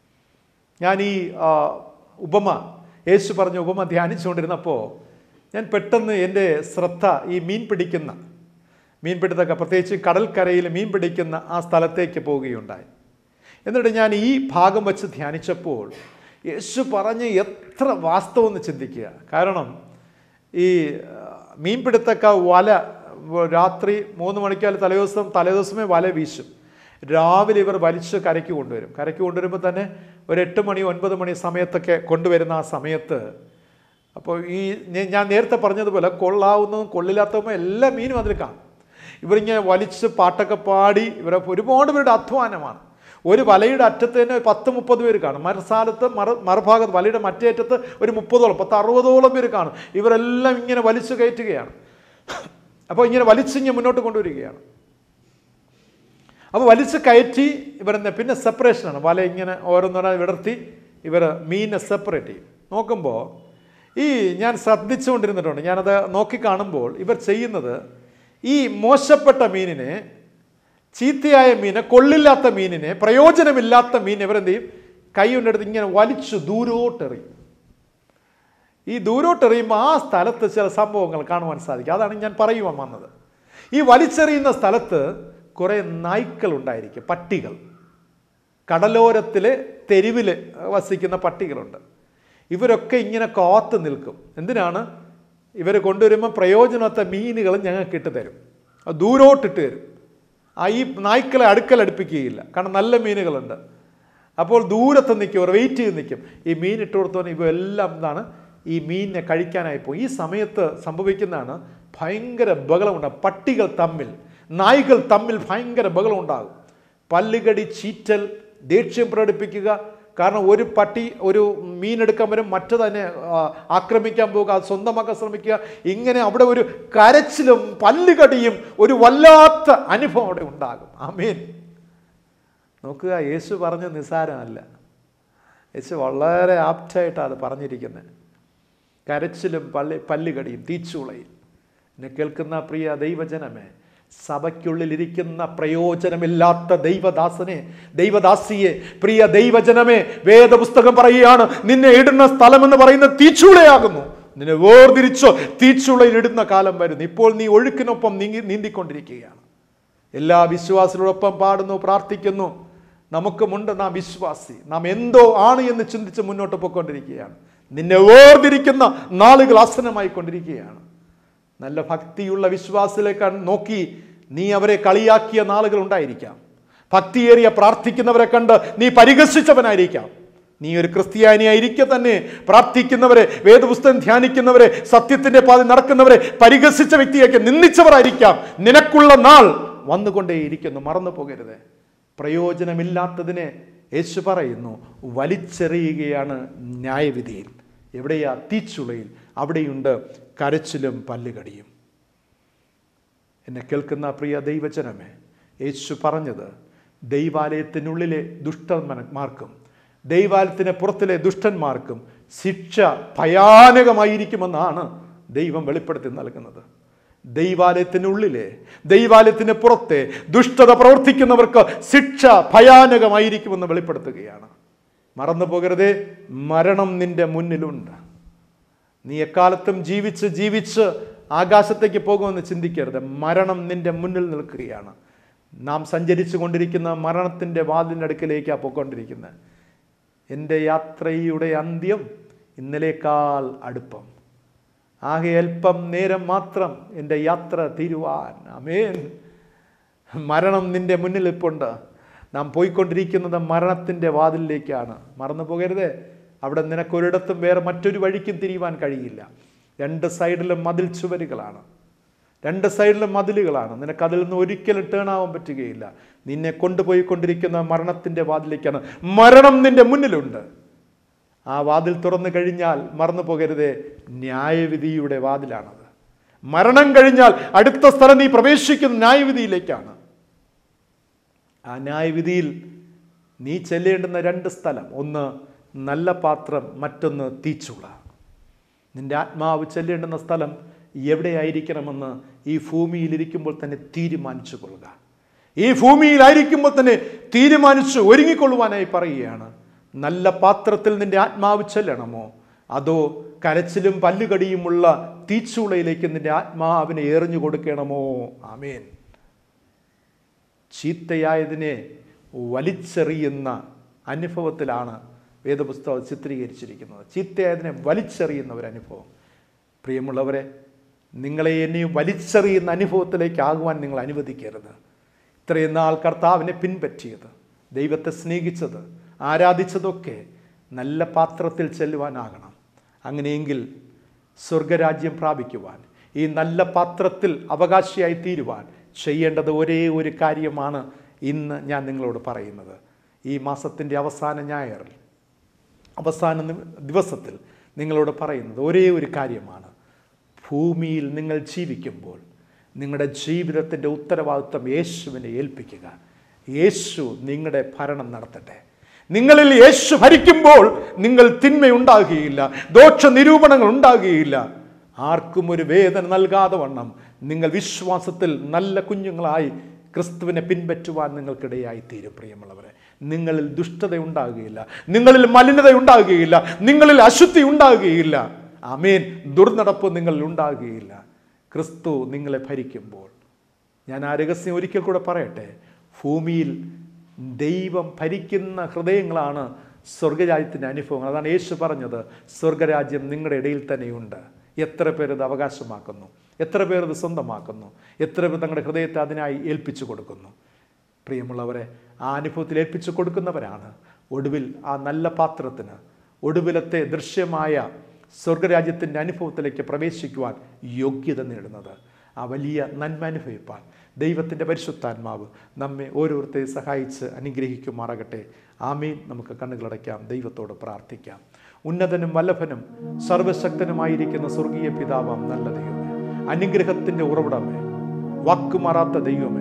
ഞാൻ ഈ ആ, ഉപമ യേശു പറഞ്ഞ ഉപമ ധ്യാനിച്ചുകൊണ്ടിരുന്നപ്പോൾ ഞാൻ പെട്ടെന്ന് എൻ്റെ ശ്രദ്ധ ഈ മീൻ പിടിക്കുന്ന മീൻപിടുത്തൊക്കെ പ്രത്യേകിച്ച് കടൽക്കരയിൽ മീൻ പിടിക്കുന്ന ആ സ്ഥലത്തേക്ക് പോവുകയുണ്ടായി എന്നിട്ട് ഞാൻ ഈ ഭാഗം വെച്ച് ധ്യാനിച്ചപ്പോൾ യേശു പറഞ്ഞ് എത്ര വാസ്തവമെന്ന് ചിന്തിക്കുക കാരണം ഈ ആ, മീൻപിടുത്തക്ക വല വ- രാത്രി മൂന്ന് മണിക്കാൽ തലേദിവസം തലേദിവസമേ വല വീശും രാവിലെ ഇവർ വലിച്ച് കരയ്ക്ക് കൊണ്ടുവരും കരയ്ക്ക് കൊണ്ടുവരുമ്പോൾ തന്നെ ഒരു എട്ട് മണി ഒൻപത് മണി സമയത്തൊക്കെ കൊണ്ടുവരുന്ന ആ സമയത്ത് അപ്പോൾ ഈ ഞ- ഞാൻ നേരത്തെ പറഞ്ഞതുപോലെ കൊള്ളാവുന്നതും കൊള്ളില്ലാത്തതും എല്ലാ മീനും അതിൽ കാണും ഇവരിങ്ങനെ വലിച്ച് പാട്ടൊക്കെ പാടി ഇവരെ ഒരുപാട് പേരുടെ അധ്വാനമാണ് ഒരു വലയുടെ അറ്റത്ത് തന്നെ പത്ത് മുപ്പത് പേര് കാണും മറുസ്ഥാലത്ത് മറ മറുഭാഗത്ത് വലയുടെ മറ്റേ അറ്റത്ത് ഒരു മുപ്പതോളം പത്ത് അറുപതോളം പേര് കാണും ഇവരെല്ലാം ഇങ്ങനെ വലിച്ചു കയറ്റുകയാണ് അപ്പോൾ ഇങ്ങനെ വലിച്ചിങ്ങനെ മുന്നോട്ട് കൊണ്ടുവരികയാണ് അപ്പോൾ വലിച്ച് കയറ്റി ഇവരെന്നെ പിന്നെ സെപ്പറേഷനാണ് വല ഇങ്ങനെ ഓരോന്നോരായി വിടർത്തി ഇവർ മീനെ സെപ്പറേറ്റ് ചെയ്യും നോക്കുമ്പോൾ ഈ ഞാൻ ശ്രദ്ധിച്ചുകൊണ്ടിരുന്നിട്ടുണ്ട് ഞാനത് നോക്കി കാണുമ്പോൾ ഇവർ ചെയ്യുന്നത് ഈ മോശപ്പെട്ട മീനിനെ ചീത്തയായ മീനെ കൊള്ളില്ലാത്ത മീനിനെ പ്രയോജനമില്ലാത്ത മീൻ ഇവരെന്ത് ചെയ്യും കൈ കൊണ്ടെടുത്ത് ഇങ്ങനെ വലിച്ചു ദൂരോട്ടെറിയും ഈ ദൂരോട്ടെറിയുമ്പോൾ ആ സ്ഥലത്ത് ചില സംഭവങ്ങൾ കാണുവാൻ സാധിക്കും അതാണ് ഞാൻ പറയുവാൻ വന്നത് ഈ വലിച്ചെറിയുന്ന സ്ഥലത്ത് കുറേ നായ്ക്കൾ ഉണ്ടായിരിക്കും പട്ടികൾ കടലോരത്തിലെ തെരുവിൽ വസിക്കുന്ന പട്ടികളുണ്ട് ഇവരൊക്കെ ഇങ്ങനെ കാത്തു നിൽക്കും എന്തിനാണ് ഇവർ കൊണ്ടുവരുമ്പോൾ പ്രയോജനത്തെ മീനുകൾ ഞങ്ങൾക്ക് ഇട്ട് തരും അത് ദൂരോട്ടിട്ട് തരും ആ ഈ നായ്ക്കളെ അടുക്കൽ അടുപ്പിക്കുകയില്ല കാരണം നല്ല മീനുകളുണ്ട് അപ്പോൾ ദൂരത്ത് നിൽക്കും അവർ വെയിറ്റ് ചെയ്ത് നിൽക്കും ഈ മീൻ ഇട്ട് കൊടുത്തവന് ഇവ എല്ലാം എന്താണ് ഈ മീനിനെ കഴിക്കാനായി പോകും ഈ സമയത്ത് സംഭവിക്കുന്നതാണ് ഭയങ്കര ബഹളമുണ്ടാകും പട്ടികൾ തമ്മിൽ നായ്കൾ തമ്മിൽ ഭയങ്കര ബഹളമുണ്ടാകും പല്ലുകടി ചീറ്റൽ ദേഷ്യം പ്രകടിപ്പിക്കുക കാരണം ഒരു പട്ടി ഒരു മീനെടുക്കാൻ വരും മറ്റതിനെ ആ, ആക്രമിക്കാൻ പോകുക അത് സ്വന്തമാക്കാൻ ശ്രമിക്കുക ഇങ്ങനെ അവിടെ ഒരു കരച്ചിലും പല്ലുകടിയും ഒരു വല്ലാത്ത അനുഭവം അവിടെ ഉണ്ടാകും ആ മീൻ നോക്കുക യേശു പറഞ്ഞ നിസാരമല്ല യേശു വളരെ ആപ്റ്റായിട്ടാണ് അത് പറഞ്ഞിരിക്കുന്നത് കരച്ചിലും പള്ളി പല്ലുകടിയും തീച്ചുളയും എന്നെ കേൾക്കുന്ന പ്രിയ ദൈവജനമേ സഭയ്ക്കുള്ളിലിരിക്കുന്ന പ്രയോജനമില്ലാത്ത ദൈവദാസനെ ദൈവദാസിയെ പ്രിയ ദൈവജനമേ വേദപുസ്തകം പറയുകയാണ് നിന്നെ ഇടുന്ന സ്ഥലം എന്ന് പറയുന്ന തീച്ചുളയാകുന്നു നിന്നെ വേർതിരിച്ചോ തീച്ചുളയിൽ ഇടുന്ന കാലം വരുന്നു ഇപ്പോൾ നീ ഒഴുക്കിനൊപ്പം നീങ്ങി നീന്തിക്കൊണ്ടിരിക്കുകയാണ് എല്ലാ വിശ്വാസികളോടൊപ്പം പാടുന്നു പ്രാർത്ഥിക്കുന്നു നമുക്കുമുണ്ട് നാം വിശ്വാസി നാം എന്തോ ആണ് എന്ന് ചിന്തിച്ച് മുന്നോട്ട് പോയിക്കൊണ്ടിരിക്കുകയാണ് നിന്നെ വേർതിരിക്കുന്ന നാളുകൾ ആസനമായി കൊണ്ടിരിക്കുകയാണ് നല്ല ഭക്തിയുള്ള വിശ്വാസിലേക്ക് നോക്കി നീ അവരെ കളിയാക്കിയ നാളുകൾ ഉണ്ടായിരിക്കാം ഭക്തിയേറിയ പ്രാർത്ഥിക്കുന്നവരെ കണ്ട് നീ പരിഹസിച്ചവനായിരിക്കാം നീ ഒരു ക്രിസ്ത്യാനിയായിരിക്കെ തന്നെ പ്രാർത്ഥിക്കുന്നവരെ വേദപുസ്തകം ധ്യാനിക്കുന്നവരെ സത്യത്തിന്റെ പാതി നടക്കുന്നവരെ പരിഹസിച്ച വ്യക്തിയൊക്കെ നിന്ദിച്ചവരായിരിക്കാം നിനക്കുള്ള നാൾ വന്നുകൊണ്ടേയിരിക്കുന്നു മറന്നു പോകരുത് പ്രയോജനമില്ലാത്തതിനെ യേശു പറയുന്നു വലിച്ചെറിയുകയാണ് ന്യായവിധിയിൽ എവിടെയാ തീച്ചുളയിൽ അവിടെയുണ്ട് കരച്ചിലും പല്ലുകടിയും എന്നെ കേൾക്കുന്ന പ്രിയ ദൈവജനമേ യേശു പറഞ്ഞത് ദൈവാലയത്തിനുള്ളിലെ ദുഷ്ടന്മാർക്കും ദൈവാലയത്തിന് പുറത്തിലെ ദുഷ്ടന്മാർക്കും ശിക്ഷ ഭയാനകമായിരിക്കുമെന്നാണ് ദൈവം വെളിപ്പെടുത്തി നൽകുന്നത് ദൈവാലയത്തിനുള്ളിലെ ദൈവാലയത്തിന് പുറത്തെ ദുഷ്ടത പ്രവർത്തിക്കുന്നവർക്ക് ശിക്ഷ ഭയാനകമായിരിക്കുമെന്ന് വെളിപ്പെടുത്തുകയാണ് മറന്നു പോകരുതേ മരണം നിന്റെ മുന്നിലുണ്ട് നീ എക്കാലത്തും ജീവിച്ച് ജീവിച്ച് ആകാശത്തേക്ക് പോകുമെന്ന് ചിന്തിക്കരുത് മരണം നിന്റെ മുന്നിൽ നിൽക്കുകയാണ് നാം സഞ്ചരിച്ചു കൊണ്ടിരിക്കുന്ന മരണത്തിൻ്റെ വാതിലിൻ്റെ അടുക്കിലേക്കാണ് പോയിക്കൊണ്ടിരിക്കുന്നത് എൻ്റെ യാത്രയുടെ അന്ത്യം ഇന്നലേക്കാൾ അടുപ്പം ആകെ അല്പം നേരം മാത്രം എൻ്റെ യാത്ര തീരുവാൻ അമേൻ മരണം നിന്റെ മുന്നിൽ ഇപ്പുണ്ട് നാം പോയിക്കൊണ്ടിരിക്കുന്നത് മരണത്തിൻ്റെ വാതിലിലേക്കാണ് മറന്നു പോകരുതേ അവിടെ നിനക്കൊരിടത്തും വേറെ മറ്റൊരു വഴിക്കും തിരിയുവാൻ കഴിയില്ല രണ്ട് സൈഡിലും മതിൽ ചുവരുകളാണ് രണ്ട് സൈഡിലും മതിലുകളാണ് നിനക്ക് അതിൽ നിന്ന് ഒരിക്കലും ടേൺ ആവാൻ പറ്റുകയില്ല നിന്നെ കൊണ്ടുപോയിക്കൊണ്ടിരിക്കുന്ന മരണത്തിൻ്റെ വാതിലേക്കാണ് മരണം നിന്റെ മുന്നിലുണ്ട് ആ വാതിൽ തുറന്നു കഴിഞ്ഞാൽ മറന്നു പോകരുതേ ന്യായവിധിയുടെ വാതിലാണത് മരണം കഴിഞ്ഞാൽ അടുത്ത സ്ഥലം നീ പ്രവേശിക്കുന്ന ന്യായവിധിയിലേക്കാണ് ആ ന്യായവിധിയിൽ നീ ചെല്ലേണ്ടുന്ന രണ്ട് സ്ഥലം ഒന്ന് നല്ല പാത്രം മറ്റൊന്ന് തീച്ചുള നിന്റെ ആത്മാവ് ചെല്ലേണ്ടുന്ന സ്ഥലം എവിടെയായിരിക്കണമെന്ന് ഈ ഭൂമിയിലിരിക്കുമ്പോൾ തന്നെ തീരുമാനിച്ചു കൊള്ളുക ഈ ഭൂമിയിലായിരിക്കുമ്പോൾ തന്നെ തീരുമാനിച്ചു ഒരുങ്ങിക്കൊള്ളുവാനായി പറയുകയാണ് നല്ല പാത്രത്തിൽ നിന്റെ ആത്മാവ് ചെല്ലണമോ അതോ കരച്ചിലും പല്ലുകടിയുമുള്ള തീച്ചൂളയിലേക്ക് നിന്റെ ആത്മാവിനെ എറിഞ്ഞു കൊടുക്കണമോ ആമേൻ ചീത്തയായതിനെ വലിച്ചെറിയുന്ന അനുഭവത്തിലാണ് വേദപുസ്തകം ചിത്രീകരിച്ചിരിക്കുന്നത് ചീത്തയായതിനെ വലിച്ചെറിയുന്ന ഒരു അനുഭവം പ്രിയമുള്ളവരെ നിങ്ങളെ എന്നെയും വലിച്ചെറിയുന്ന അനുഭവത്തിലേക്ക് ആകുവാൻ നിങ്ങൾ അനുവദിക്കരുത് ഇത്രയും നാൾ കർത്താവിനെ പിൻപറ്റിയത് ദൈവത്തെ സ്നേഹിച്ചത് ആരാധിച്ചതൊക്കെ നല്ല പാത്രത്തിൽ ചെല്ലുവാനാകണം അങ്ങനെയെങ്കിൽ സ്വർഗരാജ്യം പ്രാപിക്കുവാൻ ഈ നല്ല പാത്രത്തിൽ അവകാശിയായി തീരുവാൻ ചെയ്യേണ്ടത് ഒരേ ഒരു കാര്യമാണ് ഇന്ന് ഞാൻ നിങ്ങളോട് പറയുന്നത് ഈ മാസത്തിൻ്റെ അവസാന ഞായറിൽ അവസാന നി- ദിവസത്തിൽ നിങ്ങളോട് പറയുന്നത് ഒരേ ഒരു കാര്യമാണ് ഭൂമിയിൽ നിങ്ങൾ ജീവിക്കുമ്പോൾ നിങ്ങളുടെ ജീവിതത്തിൻ്റെ ഉത്തരവാദിത്വം യേശുവിനെ ഏൽപ്പിക്കുക യേശു നിങ്ങളുടെ ഭരണം നടത്തട്ടെ നിങ്ങളിൽ യേശു ഭരിക്കുമ്പോൾ നിങ്ങൾ തിന്മയുണ്ടാകുകയില്ല ദോഷ നിരൂപണങ്ങൾ ഉണ്ടാകുകയില്ല ആർക്കും ഒരു വേദന നൽകാതെ വണ്ണം നിങ്ങൾ വിശ്വാസത്തിൽ നല്ല കുഞ്ഞുങ്ങളായി ക്രിസ്തുവിനെ പിൻപറ്റുവാൻ നിങ്ങൾക്കിടയായി തീരും പ്രിയമുള്ളവരെ നിങ്ങളിൽ ദുഷ്ടത ഉണ്ടാകുകയില്ല നിങ്ങളിൽ മലിനത ഉണ്ടാകുകയില്ല നിങ്ങളിൽ അശുദ്ധി ഉണ്ടാകുകയില്ല അമേൻ ദുർനടപ്പ് നിങ്ങളിൽ ഉണ്ടാകുകയില്ല ക്രിസ്തു നിങ്ങളെ ഭരിക്കുമ്പോൾ ഞാൻ ആ രഹസ്യം ഒരിക്കൽ കൂടെ പറയട്ടെ ഭൂമിയിൽ ദൈവം ഭരിക്കുന്ന ഹൃദയങ്ങളാണ് സ്വർഗരാജ്യത്തിൻ്റെ അനുഭവങ്ങൾ അതാണ് യേശു പറഞ്ഞത് സ്വർഗരാജ്യം നിങ്ങളുടെ ഇടയിൽ തന്നെയുണ്ട് എത്ര പേർ ഇത് അവകാശമാക്കുന്നു എത്ര പേർ ഇത് സ്വന്തമാക്കുന്നു എത്ര പേർ തങ്ങളുടെ ഹൃദയത്തെ അതിനായി ഏൽപ്പിച്ചു കൊടുക്കുന്നു പ്രിയമുള്ളവരെ ആ അനുഭവത്തിൽ ഏൽപ്പിച്ചു കൊടുക്കുന്നവരാണ് ഒടുവിൽ ആ നല്ല പാത്രത്തിന് ഒടുവിലത്തെ ദൃശ്യമായ സ്വർഗരാജ്യത്തിൻ്റെ അനുഭവത്തിലേക്ക് പ്രവേശിക്കുവാൻ യോഗ്യത നേടുന്നത് ആ വലിയ നന്മ അനുഭവിപ്പാൻ ദൈവത്തിൻ്റെ പരിശുദ്ധാത്മാവ് നമ്മെ ഓരോരുത്തരെ സഹായിച്ച് അനുഗ്രഹിക്കുമാറാകട്ടെ ആമീൻ നമുക്ക് കണ്ണുകളടയ്ക്കാം ദൈവത്തോട് പ്രാർത്ഥിക്കാം ഉന്നതനും വല്ലഭനും സർവശക്തനുമായിരിക്കുന്ന സ്വർഗീയ പിതാവാം നല്ല ദൈവമേ അനുഗ്രഹത്തിൻ്റെ ഉറവിടമേ വാക്കുമാറാത്ത ദൈവമേ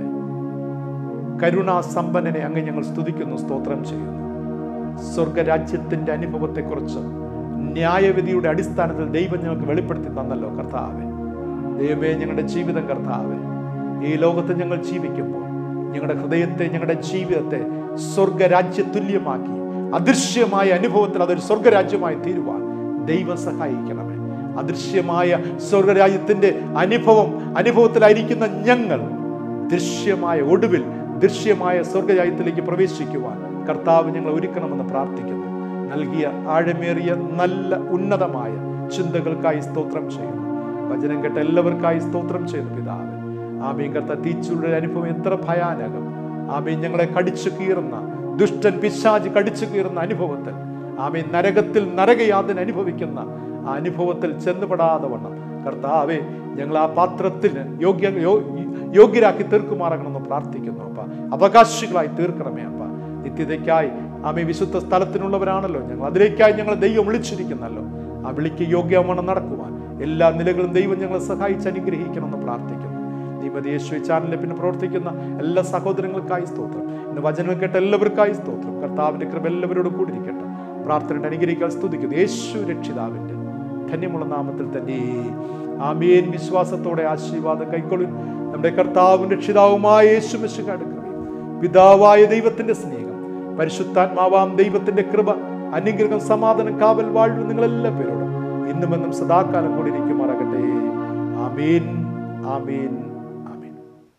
കരുണാസമ്പന്നനെ അങ്ങ് ഞങ്ങൾ സ്തുതിക്കുന്നു സ്തോത്രം ചെയ്യുന്നു സ്വർഗരാജ്യത്തിൻ്റെ അനുഭവത്തെക്കുറിച്ച് ന്യായവിധിയുടെ അടിസ്ഥാനത്തിൽ ദൈവം ഞങ്ങൾക്ക് വെളിപ്പെടുത്തി തന്നല്ലോ കർത്താവെ ദൈവമേ ഞങ്ങളുടെ ജീവിതം കർത്താവെ ഈ ലോകത്ത് ഞങ്ങൾ ജീവിക്കുമ്പോൾ ഞങ്ങളുടെ ഹൃദയത്തെ ഞങ്ങളുടെ ജീവിതത്തെ സ്വർഗരാജ്യ തുല്യമാക്കി അദൃശ്യമായ അനുഭവത്തിൽ അതൊരു സ്വർഗരാജ്യമായി തീരുവാൻ ദൈവം സഹായിക്കണമേ അദൃശ്യമായ സ്വർഗരാജ്യത്തിന്റെ അനുഭവം അനുഭവത്തിലായിരിക്കുന്ന ഞങ്ങൾ ദൃശ്യമായ ഒടുവിൽ ദൃശ്യമായ സ്വർഗരാജ്യത്തിലേക്ക് പ്രവേശിക്കുവാൻ കർത്താവ് ഞങ്ങൾ ഒരുക്കണമെന്ന് പ്രാർത്ഥിക്കുന്നു നൽകിയ ആഴമേറിയ നല്ല ഉന്നതമായ ചിന്തകൾക്കായി സ്തോത്രം ചെയ്യുന്നു വചനം കേട്ട എല്ലാവർക്കായി സ്തോത്രം ചെയ്യുന്നു പിതാവ് ആമീൻ കർത്ത തീച്ചുരുടെ അനുഭവം എത്ര ഭയാനകം ആമീൻ ഞങ്ങളെ കടിച്ചു കീറുന്ന ദുഷ്ടൻ പിശാജ് കടിച്ചു കീറുന്ന അനുഭവത്തിൽ ആമീൻ നരകത്തിൽ നരകയാതന അനുഭവിക്കുന്ന ആ അനുഭവത്തിൽ ചെന്നുപെടാതെ വണ്ണം കർത്താവെ ഞങ്ങൾ ആ പാത്രത്തിന് യോഗ്യ യോ- യോഗ്യരാക്കി തീർക്കുമാറാകണമെന്ന് പ്രാർത്ഥിക്കുന്നു അപ്പ അവകാശികളായി തീർക്കണമേ അപ്പ നിത്യതയ്ക്കായി ആമേ വിശുദ്ധ സ്ഥലത്തിനുള്ളവരാണല്ലോ ഞങ്ങൾ അതിലേക്കായി ഞങ്ങൾ ദൈവം വിളിച്ചിരിക്കുന്നല്ലോ ആ വിളിക്ക് യോഗ്യമാണ് നടക്കുവാൻ എല്ലാ നിലകളും ദൈവം ഞങ്ങളെ സഹായിച്ച് അനുഗ്രഹിക്കണമെന്ന് പ്രാർത്ഥിക്കുന്നു ദീപതി യേശു ചാനലിൽ പിന്നെ പ്രവർത്തിക്കുന്ന എല്ലാ സഹോദരങ്ങൾക്കായി സ്തോത്രം ഇന്ന് വചനം കേട്ട എല്ലാവർക്കായി സ്തോത്രം കർത്താവിന്റെ കൃപ എല്ലാവരോടും കൂടിയിരിക്കട്ടെ പ്രാർത്ഥനയുടെ അനുഗ്രഹിക്കാൻ സ്തുതിക്കുന്നു യേശു രക്ഷിതാവിന്റെ ധന്യമുള്ള നാമത്തിൽ തന്നെ ആമേൻ വിശ്വാസത്തോടെ ആശീർവാദം കൈക്കൊള്ളും നമ്മുടെ കർത്താവും രക്ഷിതാവുമായ യേശു മെസ്സിയുടെ കൃപയും പിതാവായ ദൈവത്തിന്റെ സ്നേഹം പരിശുദ്ധാത്മാവാം ദൈവത്തിന്റെ കൃപ അനുഗ്രഹം സമാധാനം കാവൽ വാഴ്വ് നിങ്ങളെല്ലാ പേരോടും ഇന്നും എന്നും സദാകാലം കൂടി ഇരിക്കുമാറാകട്ടെ ആമീൻ ആമീൻ ആമീൻ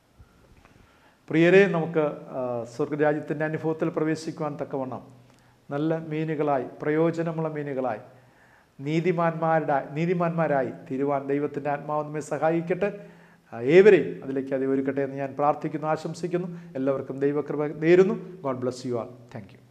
പ്രിയരെ നമുക്ക് ആ, സ്വർഗരാജ്യത്തിൻ്റെ അനുഭവത്തിൽ പ്രവേശിക്കുവാൻ തക്കവണ്ണം നല്ല മീനുകളായി പ്രയോജനമുള്ള മീനുകളായി നീതിമാന്മാരുടെ നീതിമാന്മാരായി തീരുവാൻ ദൈവത്തിൻ്റെ ആത്മാവ് നമ്മെ സഹായിക്കട്ടെ ആ, ഏവരെയും അതിലേക്ക് അത് ഒരുക്കട്ടെ എന്ന് ഞാൻ പ്രാർത്ഥിക്കുന്നു ആശംസിക്കുന്നു എല്ലാവർക്കും ദൈവകൃപ നേരുന്നു God bless you all thank U